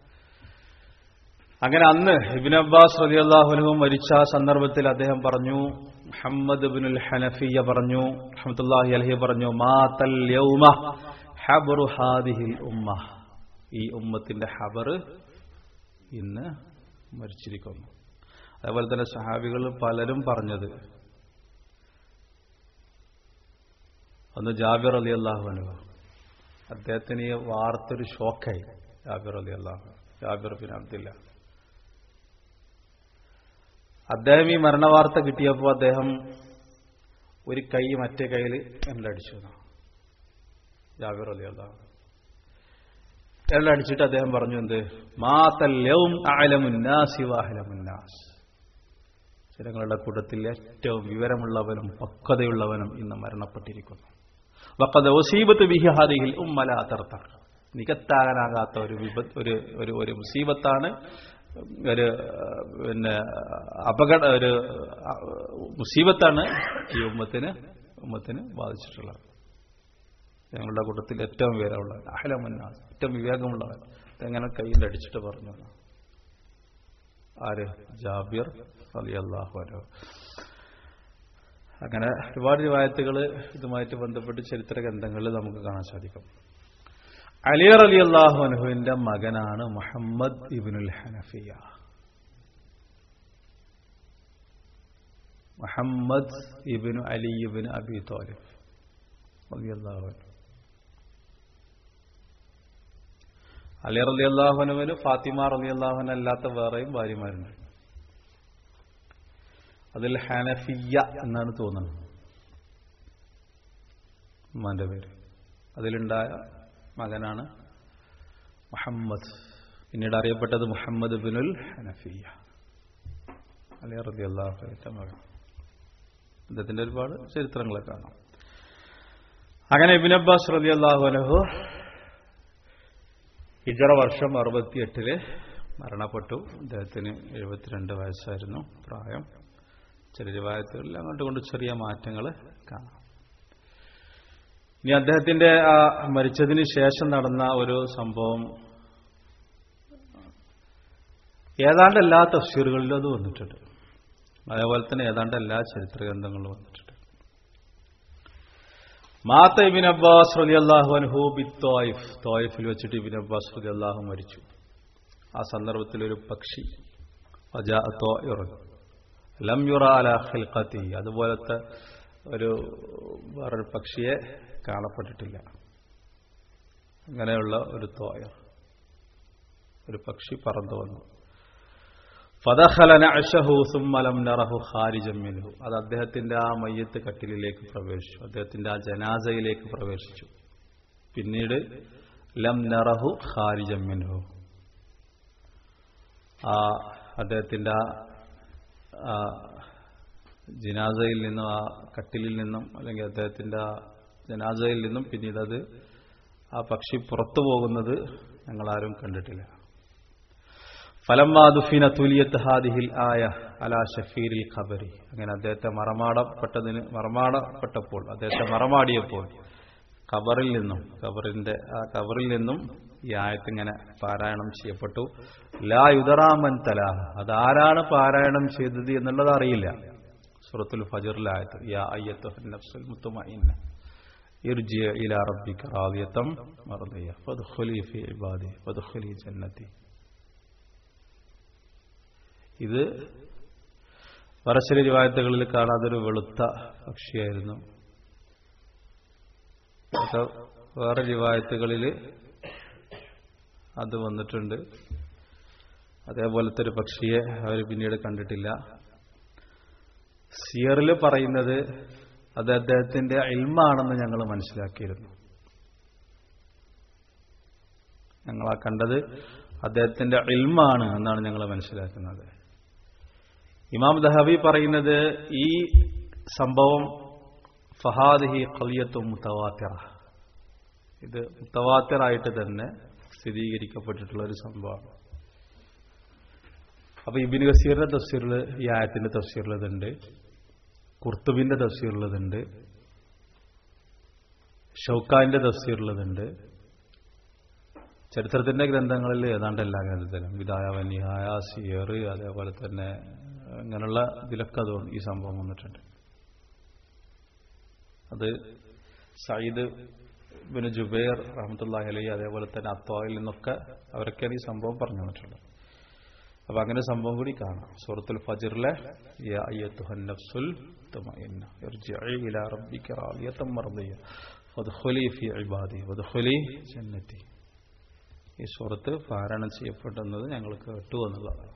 അങ്ങനെ അന്ന് ഇബിൻ അബ്ബാസ് റലിയല്ലാഹുലഹു മരിച്ച ആ സന്ദർഭത്തിൽ അദ്ദേഹം പറഞ്ഞു മുഹമ്മദ് ഇബ്നുൽ ഹനഫിയ പറഞ്ഞു റഹ്മത്തുള്ളാഹി അലഹി പറഞ്ഞു മാതൽ യൗമ ഹബ്റു ഹാദിഹിൽ ഉമ്മ ഈ ഉമ്മത്തിന്റെ ഹബർ ഇന്ന് മരിച്ചിരിക്കുന്നു അതേപോലെ തന്നെ സഹാബികൾ പലരും പറഞ്ഞത് ഒന്ന് ജാബിർ അലി അള്ളാഹു അനുഭവം അദ്ദേഹത്തിന് ഈ വാർത്തൊരു ഷോക്കായി ജാബിർ അലി അള്ളാഹു ജാബിർ ബിൻ അബ്ദില്ല അദ്ദേഹം ഈ മരണവാർത്ത കിട്ടിയപ്പോൾ അദ്ദേഹം ഒരു കൈ മറ്റേ കയ്യിൽ എല്ലടിച്ചു ജാബിർ അലി അള്ളാഹു എല്ലടിച്ചിട്ട് അദ്ദേഹം പറഞ്ഞു എന്ത് മാതല്യവും അലമുന്നാസി വാഹലമുന്നാസ് ജനങ്ങളുടെ കൂട്ടത്തിൽ ഏറ്റവും വിവരമുള്ളവനും പക്വതയുള്ളവനും ഇന്ന് മരണപ്പെട്ടിരിക്കുന്നു വക്കത് ഒസീബത്ത് ബിഹാദിഹിൽ ഉമ്മല തർത്ത നികത്താകാനാകാത്ത ഒരു വിപത്ത് ഒരു ഒരു ഒരു മുസീബത്താണ് ഒരു പിന്നെ അപകട ഒരു മുസീബത്താണ് ഈ ഉമ്മത്തിന് ഉമ്മത്തിന് ബാധിച്ചിട്ടുള്ളത് ഞങ്ങളുടെ കൂട്ടത്തിൽ ഏറ്റവും വിവരമുള്ളവൻ അഹലമുന്ന ഏറ്റവും വിവേകമുള്ളവൻ എങ്ങനെ കയ്യിൽ അടിച്ചിട്ട് പറഞ്ഞു ആര് ജാബിർ അലി അള്ളാഹു അലോ അങ്ങനെ ഒരുപാട് രൂപായത്തുകൾ ഇതുമായിട്ട് ബന്ധപ്പെട്ട് ചരിത്ര ഗ്രന്ഥങ്ങളിൽ നമുക്ക് കാണാൻ സാധിക്കും അലിയർ അലി അള്ളാഹു അനുഹുവിന്റെ മകനാണ് മുഹമ്മദ് ഇബിനുൽ ഹനഫിയ മുഹമ്മദ് ഇബിനു അലി ഇബിൻ അബി തോലിഫ് അലി അള്ളാഹു അലി റലി അള്ളാഹുനുവിന് ഫാത്തിമ റലി അള്ളാഹുന അല്ലാത്ത വേറെയും ഭാര്യമാരുണ്ട് അതിൽ ഹനഫിയ എന്നാണ് തോന്നുന്നത് ഉമ്മാന്റെ പേര് അതിലുണ്ടായ മകനാണ് മുഹമ്മദ് പിന്നീട് അറിയപ്പെട്ടത് മുഹമ്മദ് ബിനുൽ ഹനഫിയ അലി റലി അള്ളാഹുന്റെ മകൻ അദ്ദേഹത്തിന്റെ ഒരുപാട് ചരിത്രങ്ങളെ കാണാം അങ്ങനെ ഇബിൻ അബ്ബാസ് റലി അള്ളാഹു അലഹു ഹിജറ വർഷം അറുപത്തിയെട്ടില് മരണപ്പെട്ടു അദ്ദേഹത്തിന് എഴുപത്തിരണ്ട് വയസ്സായിരുന്നു പ്രായം ചില രൂപായത്തുകളിൽ അങ്ങോട്ട് കൊണ്ട് ചെറിയ മാറ്റങ്ങൾ കാണാം ഇനി അദ്ദേഹത്തിന്റെ ആ മരിച്ചതിന് ശേഷം നടന്ന ഒരു സംഭവം ഏതാണ്ട് എല്ലാ തഫ്സീറുകളിലും അത് വന്നിട്ടുണ്ട് അതേപോലെ തന്നെ ഏതാണ്ട് എല്ലാ ചരിത്ര ഗ്രന്ഥങ്ങളിലും വന്നിട്ടുണ്ട് മാത്ത ഇബിൻ അബ്ബാസ് റലി അള്ളാഹു അൻഹു ബി തോയിഫ് തോയിഫിൽ വെച്ചിട്ട് ഇബിൻ അബ്ബാസ് റലി അള്ളാഹു മരിച്ചു ആ സന്ദർഭത്തിൽ ഒരു പക്ഷി ലം യുറ അല ഖിൽഖത്തി അതുപോലത്തെ ഒരു വേറൊരു പക്ഷിയെ കാണപ്പെട്ടിട്ടില്ല അങ്ങനെയുള്ള ഒരു തോയർ ഒരു പക്ഷി പറന്നു വന്നു മിൻഹു അത് അദ്ദേഹത്തിന്റെ ആ മയ്യത്ത് കട്ടിലിലേക്ക് പ്രവേശിച്ചു അദ്ദേഹത്തിന്റെ ആ ജനാസയിലേക്ക് പ്രവേശിച്ചു പിന്നീട് ലം നറഹു ഖാരിജം മിൻഹു ആ അദ്ദേഹത്തിന്റെ ആ ജനാസയിൽ നിന്നും ആ കട്ടിലിൽ നിന്നും അല്ലെങ്കിൽ അദ്ദേഹത്തിന്റെ ആ ജനാസയിൽ നിന്നും പിന്നീട് അത് ആ പക്ഷി പുറത്തു പോകുന്നത് ഞങ്ങളാരും കണ്ടിട്ടില്ല ഫലമാദുഫിന തുലിയത്ത് ഹാദിഹിൽ ആയ അലാ ഷഫീരിൽ ഖബരി അങ്ങനെ അദ്ദേഹത്തെ മറമാടപ്പെട്ടതിന് മറമാടപ്പെട്ടപ്പോൾ അദ്ദേഹത്തെ മറമാടിയപ്പോൾ ഖബറിൽ നിന്നും ഖബറിന്റെ ആ ഖബറിൽ നിന്നും ഈ ആയത്തിങ്ങനെ പാരായണം ചെയ്യപ്പെട്ടു ലാ യുദറാമൻ തലാഹ അതാരാണ് പാരായണം ചെയ്തത് എന്നുള്ളത് അറിയില്ല സൂറത്തുൽ ഫജറിലെ ആയത്ത് യാ അയ്യത്തു നഫ്സുൽ മുത്തുമഇന്ന ഇർജിയ ഇലാ റബ്ബിക റാദിയതം മർദിയ ഫദ്ഖുലി ഫീ ഇബാദി ഫദ്ഖുലി ജന്നതി ഇത് പറശ്ശേരി രൂപായത്തുകളിൽ കാണാതൊരു വെളുത്ത പക്ഷിയായിരുന്നു വേറെ രൂപായത്തുകളിൽ അത് വന്നിട്ടുണ്ട് അതേപോലത്തെ ഒരു പക്ഷിയെ അവർ പിന്നീട് കണ്ടിട്ടില്ല സിയറിൽ പറയുന്നത് അത് അദ്ദേഹത്തിന്റെ ഇൽമാണെന്ന് ഞങ്ങൾ മനസ്സിലാക്കിയിരുന്നു ഞങ്ങൾ ആ കണ്ടത് അദ്ദേഹത്തിന്റെ ഇൽമാണ് എന്നാണ് ഞങ്ങൾ മനസ്സിലാക്കുന്നത് ഇമാം ദഹബി പറയുന്നത് ഈ സംഭവം ഫഹാദിഹി ഖലിയത്തും മുത്തവാത്തിറ ഇത് മുത്തവാത്തിറായിട്ട് തന്നെ സ്ഥിരീകരിക്കപ്പെട്ടിട്ടുള്ള ഒരു സംഭവമാണ് അപ്പൊ ഇബിൻ ഗസീറിന്റെ തഫ്സീറിൽ ഈ ആയത്തിന്റെ തഫ്സീറിലതുണ്ട് കുർത്തുബിന്റെ തഫ്സീറിലതുണ്ട് ഷൗക്കാന്റെ തഫ്സീറിലതുണ്ട് ചരിത്രത്തിന്റെ ഗ്രന്ഥങ്ങളിൽ ഏതാണ്ട് എല്ലാ ഗ്രന്ഥത്തിലും വിദായ വന്യായ സിയർ അതേപോലെ തന്നെ അങ്ങനെയുള്ള ഇതിലൊക്കെ അത് ഈ സംഭവം വന്നിട്ടുണ്ട് അത് സയ്യിദ് ബിൻ ജുബൈർ റഹമത്തുല്ലാഹി അലി അതേപോലെ തന്നെ അത്തോയിൽ നിന്നൊക്കെ അവരൊക്കെയാണ് ഈ സംഭവം പറഞ്ഞു തന്നിട്ടുള്ളത് അപ്പൊ അങ്ങനെ സംഭവം കൂടി കാണാം സൂറത്തുൽ ഫജിറിലെ യാ അയ്യത്തുഹൻ നഫ്സുൽ തുമഇന്ന ഇർജിഇ ഇലാ റബ്ബിക റാദിയതൻ മർദിയ ഫദ്ഖുലി ഫീ ഇബാദി വദ്ഖുലി ജന്നതി ഈ സൂറത്ത് പാരായണം ചെയ്യപ്പെടുന്നത് ഞങ്ങൾ കേട്ടു എന്നുള്ളതാണ്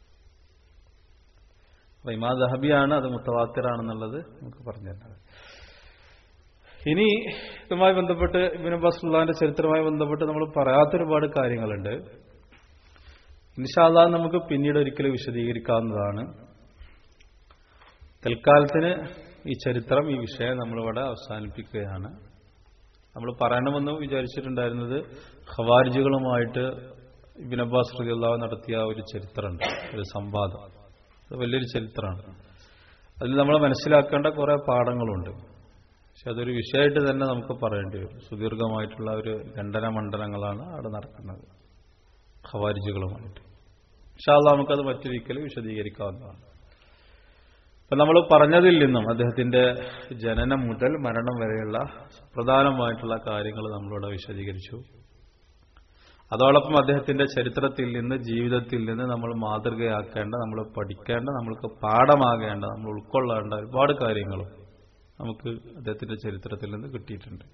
അപ്പൊ ഇമാ ദഹബിയാണ് അത് മുത്തവാത്തിറാണെന്നുള്ളത് നമുക്ക് പറഞ്ഞു തരുന്നത് ഇനി ഇതുമായി ബന്ധപ്പെട്ട് ഇബിൻ അബ്ബാസുള്ളാന്റെ ചരിത്രവുമായി ബന്ധപ്പെട്ട് നമ്മൾ പറയാത്തൊരുപാട് കാര്യങ്ങളുണ്ട് ഇൻഷാല്ലാ നമുക്ക് പിന്നീട് ഒരിക്കലും വിശദീകരിക്കാവുന്നതാണ് തൽക്കാലത്തിന് ഈ ചരിത്രം ഈ വിഷയം നമ്മളിവിടെ അവസാനിപ്പിക്കുകയാണ് നമ്മൾ പറയണമെന്ന് വിചാരിച്ചിട്ടുണ്ടായിരുന്നത് ഖവാരിജുകളുമായിട്ട് ഇബിൻ അബ്ബാസ് റളിയല്ലാഹു നടത്തിയ ഒരു ചരിത്രമുണ്ട് ഒരു സംവാദം അത് വലിയൊരു ചരിത്രമാണ് അതിൽ നമ്മൾ മനസ്സിലാക്കേണ്ട കുറെ പാഠങ്ങളുണ്ട് പക്ഷെ അതൊരു വിഷയമായിട്ട് തന്നെ നമുക്ക് പറയേണ്ടി വരും സുദീർഘമായിട്ടുള്ള ഒരു ഖണ്ഡന മണ്ഡലങ്ങളാണ് അവിടെ നടക്കുന്നത് ഖവാരിജുകളുമായിട്ട് ഇൻഷാല്ല നമുക്കത് മറ്റൊരിക്കലും വിശദീകരിക്കാവുന്നതാണ് അപ്പൊ നമ്മൾ പറഞ്ഞതിൽ നിന്നും അദ്ദേഹത്തിന്റെ ജനനം മുതൽ മരണം വരെയുള്ള പ്രധാനമായിട്ടുള്ള കാര്യങ്ങൾ നമ്മളിവിടെ വിശദീകരിച്ചു അതോടൊപ്പം അദ്ദേഹത്തിന്റെ ചരിത്രത്തിൽ നിന്ന് ജീവിതത്തിൽ നിന്ന് നമ്മൾ മാതൃകയാക്കേണ്ട നമ്മൾ പഠിക്കേണ്ട നമ്മൾക്ക് പാഠമാകേണ്ട നമ്മൾ ഉൾക്കൊള്ളേണ്ട ഒരുപാട് കാര്യങ്ങളും നമുക്ക് അദ്ദേഹത്തിന്റെ ചരിത്രത്തിൽ നിന്ന് കിട്ടിയിട്ടുണ്ട്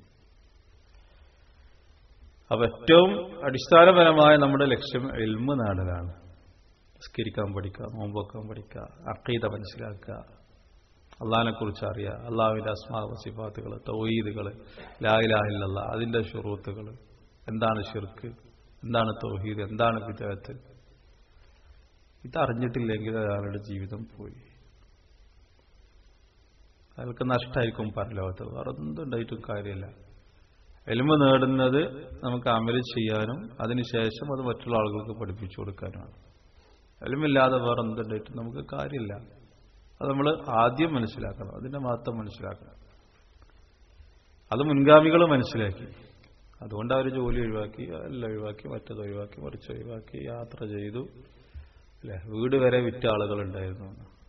അപ്പൊ ഏറ്റവും അടിസ്ഥാനപരമായ നമ്മുടെ ലക്ഷ്യം എൽമ നേടലാണ് സ്കരിക്കാൻ പഠിക്കുക നോമ്പൊക്കാൻ പഠിക്കുക അക്കീത മനസ്സിലാക്കുക അള്ളഹാനെ കുറിച്ച് അറിയുക അള്ളാഹുവിന്റെ അസ്മാ വസിഫാത്തുകൾ തൗഹീദുകൾ ലായിലാഹില്ല അതിന്റെ ഷുറൂത്തുകൾ എന്താണ് ഷിർക്ക് എന്താണ് തൗഹീദ് എന്താണ് വിദേഹത്ത് ഇതറിഞ്ഞിട്ടില്ലെങ്കിൽ അയാളുടെ ജീവിതം പോയി അയാൾക്ക് നഷ്ടമായിരിക്കും പരലോകത്ത് വേറെ എന്തുണ്ടായിട്ടും കാര്യമില്ല എലുമ നേടുന്നത് നമുക്ക് അമല് ചെയ്യാനും അതിനുശേഷം അത് മറ്റുള്ള ആളുകൾക്ക് പഠിപ്പിച്ചു കൊടുക്കാനുമാണ് എലുമില്ലാതെ വേറെ എന്തുണ്ടായിട്ടും നമുക്ക് കാര്യമില്ല അത് നമ്മൾ ആദ്യം മനസ്സിലാക്കണം അതിന്റെ മാത്രം മനസ്സിലാക്കണം അത് മുൻഗാമികൾ മനസ്സിലാക്കി അതുകൊണ്ട് അവർ ജോലി ഒഴിവാക്കി എല്ലാം ഒഴിവാക്കി മറ്റത് ഒഴിവാക്കി മറിച്ച് ഒഴിവാക്കി യാത്ര ചെയ്തു അല്ലെ വീട് വരെ വിറ്റ ആളുകളുണ്ടായിരുന്നു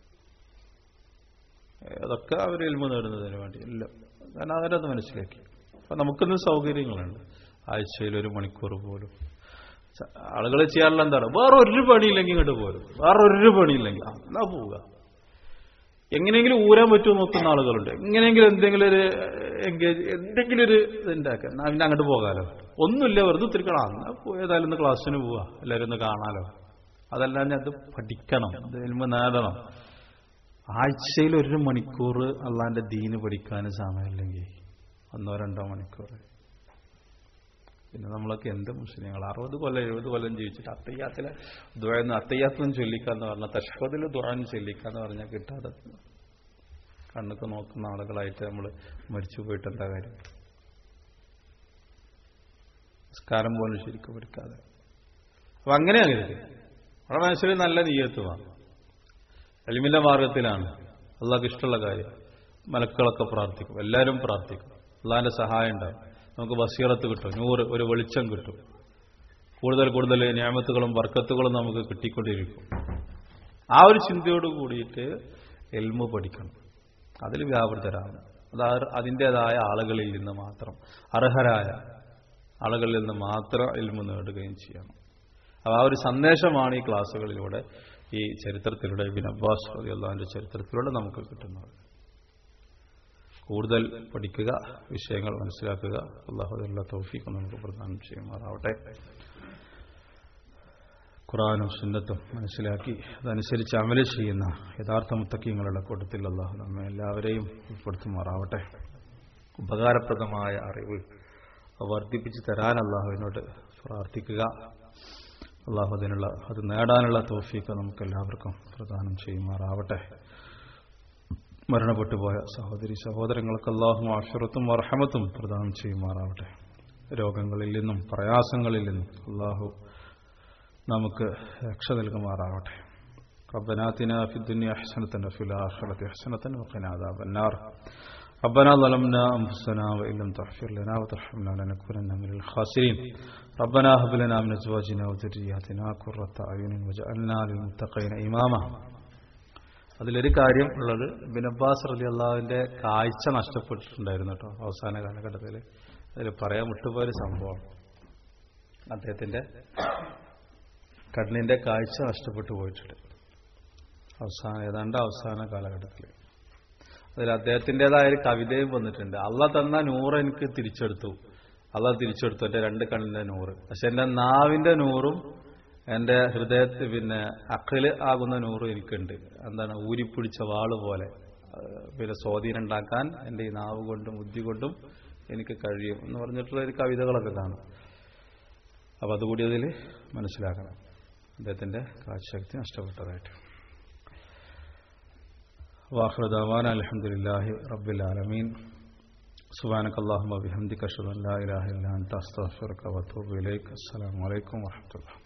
അതൊക്കെ അവർ എൽമ നേടുന്നതിന് വേണ്ടി ഇല്ല കാരണം അവരത് മനസ്സിലാക്കി അപ്പൊ നമുക്കിന്ന് സൗകര്യങ്ങളുണ്ട് ആഴ്ചയിൽ ഒരു മണിക്കൂർ പോലും ആളുകൾ ചെയ്യാറുള്ള എന്താണ് വേറെ ഒരു പണിയില്ലെങ്കിൽ ഇങ്ങോട്ട് പോരും വേറെ ഒരു പണിയില്ലെങ്കിൽ ആ, എന്നാ പോവുക എങ്ങനെയെങ്കിലും ഊരാൻ പറ്റുമോ നോക്കുന്ന ആളുകളുണ്ട് എങ്ങനെയെങ്കിലും എന്തെങ്കിലും ഒരു എൻഗേജ് എന്തെങ്കിലും ഒരു ഇതുണ്ടാക്കുക എന്നാ പിന്നെ അങ്ങോട്ട് പോകാലോ ഒന്നുമില്ല വെറുതെ തിരിക്കണം എന്നാ പോയതായാലും ഒന്ന് ക്ലാസ്സിന് പോവാ എല്ലാവരും ഒന്ന് കാണാലോ അതല്ലാതെ ഞാൻ അത് പഠിക്കണം ഇത് എൽമ നേടണം ആഴ്ചയിൽ ഒരു മണിക്കൂർ അള്ളാന്റെ ദീന് പഠിക്കാൻ സമയമില്ലെങ്കിൽ ഒന്നോ രണ്ടോ മണിക്കൂർ പിന്നെ നമ്മളൊക്കെ എന്ത് മുസ്ലിങ്ങൾ അറുപത് കൊല്ലം എഴുപത് കൊല്ലം ജീവിച്ചിട്ട് അത്തയ്യാത്തിലെ ദ്വയെന്ന് അത്തയ്യാത്തൊന്നും ചൊല്ലിക്കാന്ന് പറഞ്ഞാൽ തഷ്ഹദിൽ ദ്വാൻ ചൊല്ലിക്കാന്ന് പറഞ്ഞാൽ കിട്ടാതെ കണ്ണൊക്കെ നോക്കുന്ന ആളുകളായിട്ട് നമ്മൾ മരിച്ചു പോയിട്ട് എന്താ കാര്യം നിസ്കാരം പോലും ശരിക്കും പഠിക്കാതെ അപ്പൊ അങ്ങനെയാണ് ഇത് നമ്മുടെ മനസ്സിൽ നല്ല നീയത്വമാണ് എലിമിന്റെ മാർഗത്തിലാണ് അള്ളാഹ്ക്ക് ഇഷ്ടമുള്ള കാര്യം മലക്കളൊക്കെ പ്രാർത്ഥിക്കും എല്ലാവരും പ്രാർത്ഥിക്കും അള്ളാഹിന്റെ സഹായം ഉണ്ടാവും നമുക്ക് ബസീറത്ത് കിട്ടും നൂറ് ഒരു വെളിച്ചം കിട്ടും കൂടുതൽ കൂടുതൽ ഞാമത്തുകളും വർക്കത്തുകളും നമുക്ക് കിട്ടിക്കൊണ്ടിരിക്കും ആ ഒരു ചിന്തയോട് കൂടിയിട്ട് എൽമ പഠിക്കണം അതിൽ വ്യാപൃതരാകണം അത് അതിൻ്റെതായ ആളുകളിൽ നിന്ന് മാത്രം അർഹരായ ആളുകളിൽ നിന്ന് മാത്രം എൽമ നേടുകയും ചെയ്യണം അപ്പോൾ ആ ഒരു സന്ദേശമാണ് ഈ ക്ലാസ്സുകളിലൂടെ ഈ ചരിത്രത്തിലൂടെ ഇബിൻ അബ്ബാസ് അള്ളാഹിന്റെ ചരിത്രത്തിലൂടെ നമുക്ക് കിട്ടുന്നത് കൂടുതൽ പഠിക്കുക വിഷയങ്ങൾ മനസ്സിലാക്കുക അള്ളാഹുദുള്ള തൗഫീഖ് നമുക്ക് പ്രദാനം ചെയ്യുമാറാവട്ടെ ഖുറാനും സുന്നത്തും മനസ്സിലാക്കി അതനുസരിച്ച് അമല ചെയ്യുന്ന യഥാർത്ഥ മുത്തക്കീങ്ങളുടെ കൂട്ടത്തിൽ അള്ളാഹു നമ്മെ എല്ലാവരെയും ഉൾപ്പെടുത്തുമാറാവട്ടെ ഉപകാരപ്രദമായ അറിവ് വർദ്ധിപ്പിച്ച് തരാൻ അള്ളാഹുവിനോട് പ്രാർത്ഥിക്കുക അള്ളാഹു അതിനുള്ള അത് നേടാനുള്ള തോഫീക്ക് നമുക്ക് എല്ലാവർക്കും പ്രദാനം ചെയ്യുമാറാവട്ടെ മരണപ്പെട്ടു പോയ സഹോദരി സഹോദരങ്ങൾക്ക് അള്ളാഹു ആഷുറത്തും വർഹമത്തും പ്രദാനം ചെയ്യുമാറാവട്ടെ രോഗങ്ങളിൽ നിന്നും പ്രയാസങ്ങളിൽ നിന്നും അള്ളാഹു നമുക്ക് രക്ഷ നൽകുമാറാവട്ടെ ربنا آتنا في الدنيا حسنة وفي الآخرة حسنة وقنا عذاب النار ربنا ظلمنا أنفسنا وإن لم تغفر لنا وترحمنا لنكونن من الخاسرين ربنا هب لنا من أزواجنا وذرياتنا قرة أعين وجعلنا للمتقين إماما അതിലൊരു കാര്യം ഉള്ളത് ബിൻ അബ്ബാസ് റലി അള്ളാഹുവിന്റെ കാഴ്ച നഷ്ടപ്പെട്ടിട്ടുണ്ടായിരുന്നു കേട്ടോ അവസാന കാലഘട്ടത്തിൽ അതിൽ പറയാൻ വിട്ടുപോയൊരു സംഭവം അദ്ദേഹത്തിന്റെ കണ്ണിന്റെ കാഴ്ച നഷ്ടപ്പെട്ടു പോയിട്ടുണ്ട് അവസാന ഏതാണ്ട് അവസാന കാലഘട്ടത്തിൽ അതിൽ അദ്ദേഹത്തിൻ്റെതായ ഒരു കവിതയും വന്നിട്ടുണ്ട് അള്ള തന്ന നൂറ് എനിക്ക് തിരിച്ചെടുത്തു അള്ള തിരിച്ചെടുത്തു എൻ്റെ രണ്ട് കണ്ണിന്റെ നൂറ് പക്ഷെ എൻ്റെ നാവിന്റെ നൂറും എൻ്റെ ഹൃദയത്തിൽ പിന്നെ അഖില് ആകുന്ന നൂറും എനിക്കുണ്ട് എന്താണ് ഊരിപ്പിടിച്ച വാള് പോലെ ഏഹ് പിന്നെ സ്വാധീനം ഉണ്ടാക്കാൻ എൻ്റെ ഈ നാവ് കൊണ്ടും ബുദ്ധി കൊണ്ടും എനിക്ക് കഴിയും എന്ന് പറഞ്ഞിട്ടുള്ള ഒരു കവിതകളൊക്കെ കാണും അപ്പം അതുകൂടി അതിൽ മനസ്സിലാക്കണം അദ്ദേഹത്തിൻ്റെ കാഴ്ചശക്തി നഷ്ടപ്പെട്ടതായിട്ട് واخر دعوانا الحمد لله رب العالمين سبحانك اللهم وبحمدك اشهد ان لا اله الا انت استغفرك واتوب اليك السلام عليكم ورحمه الله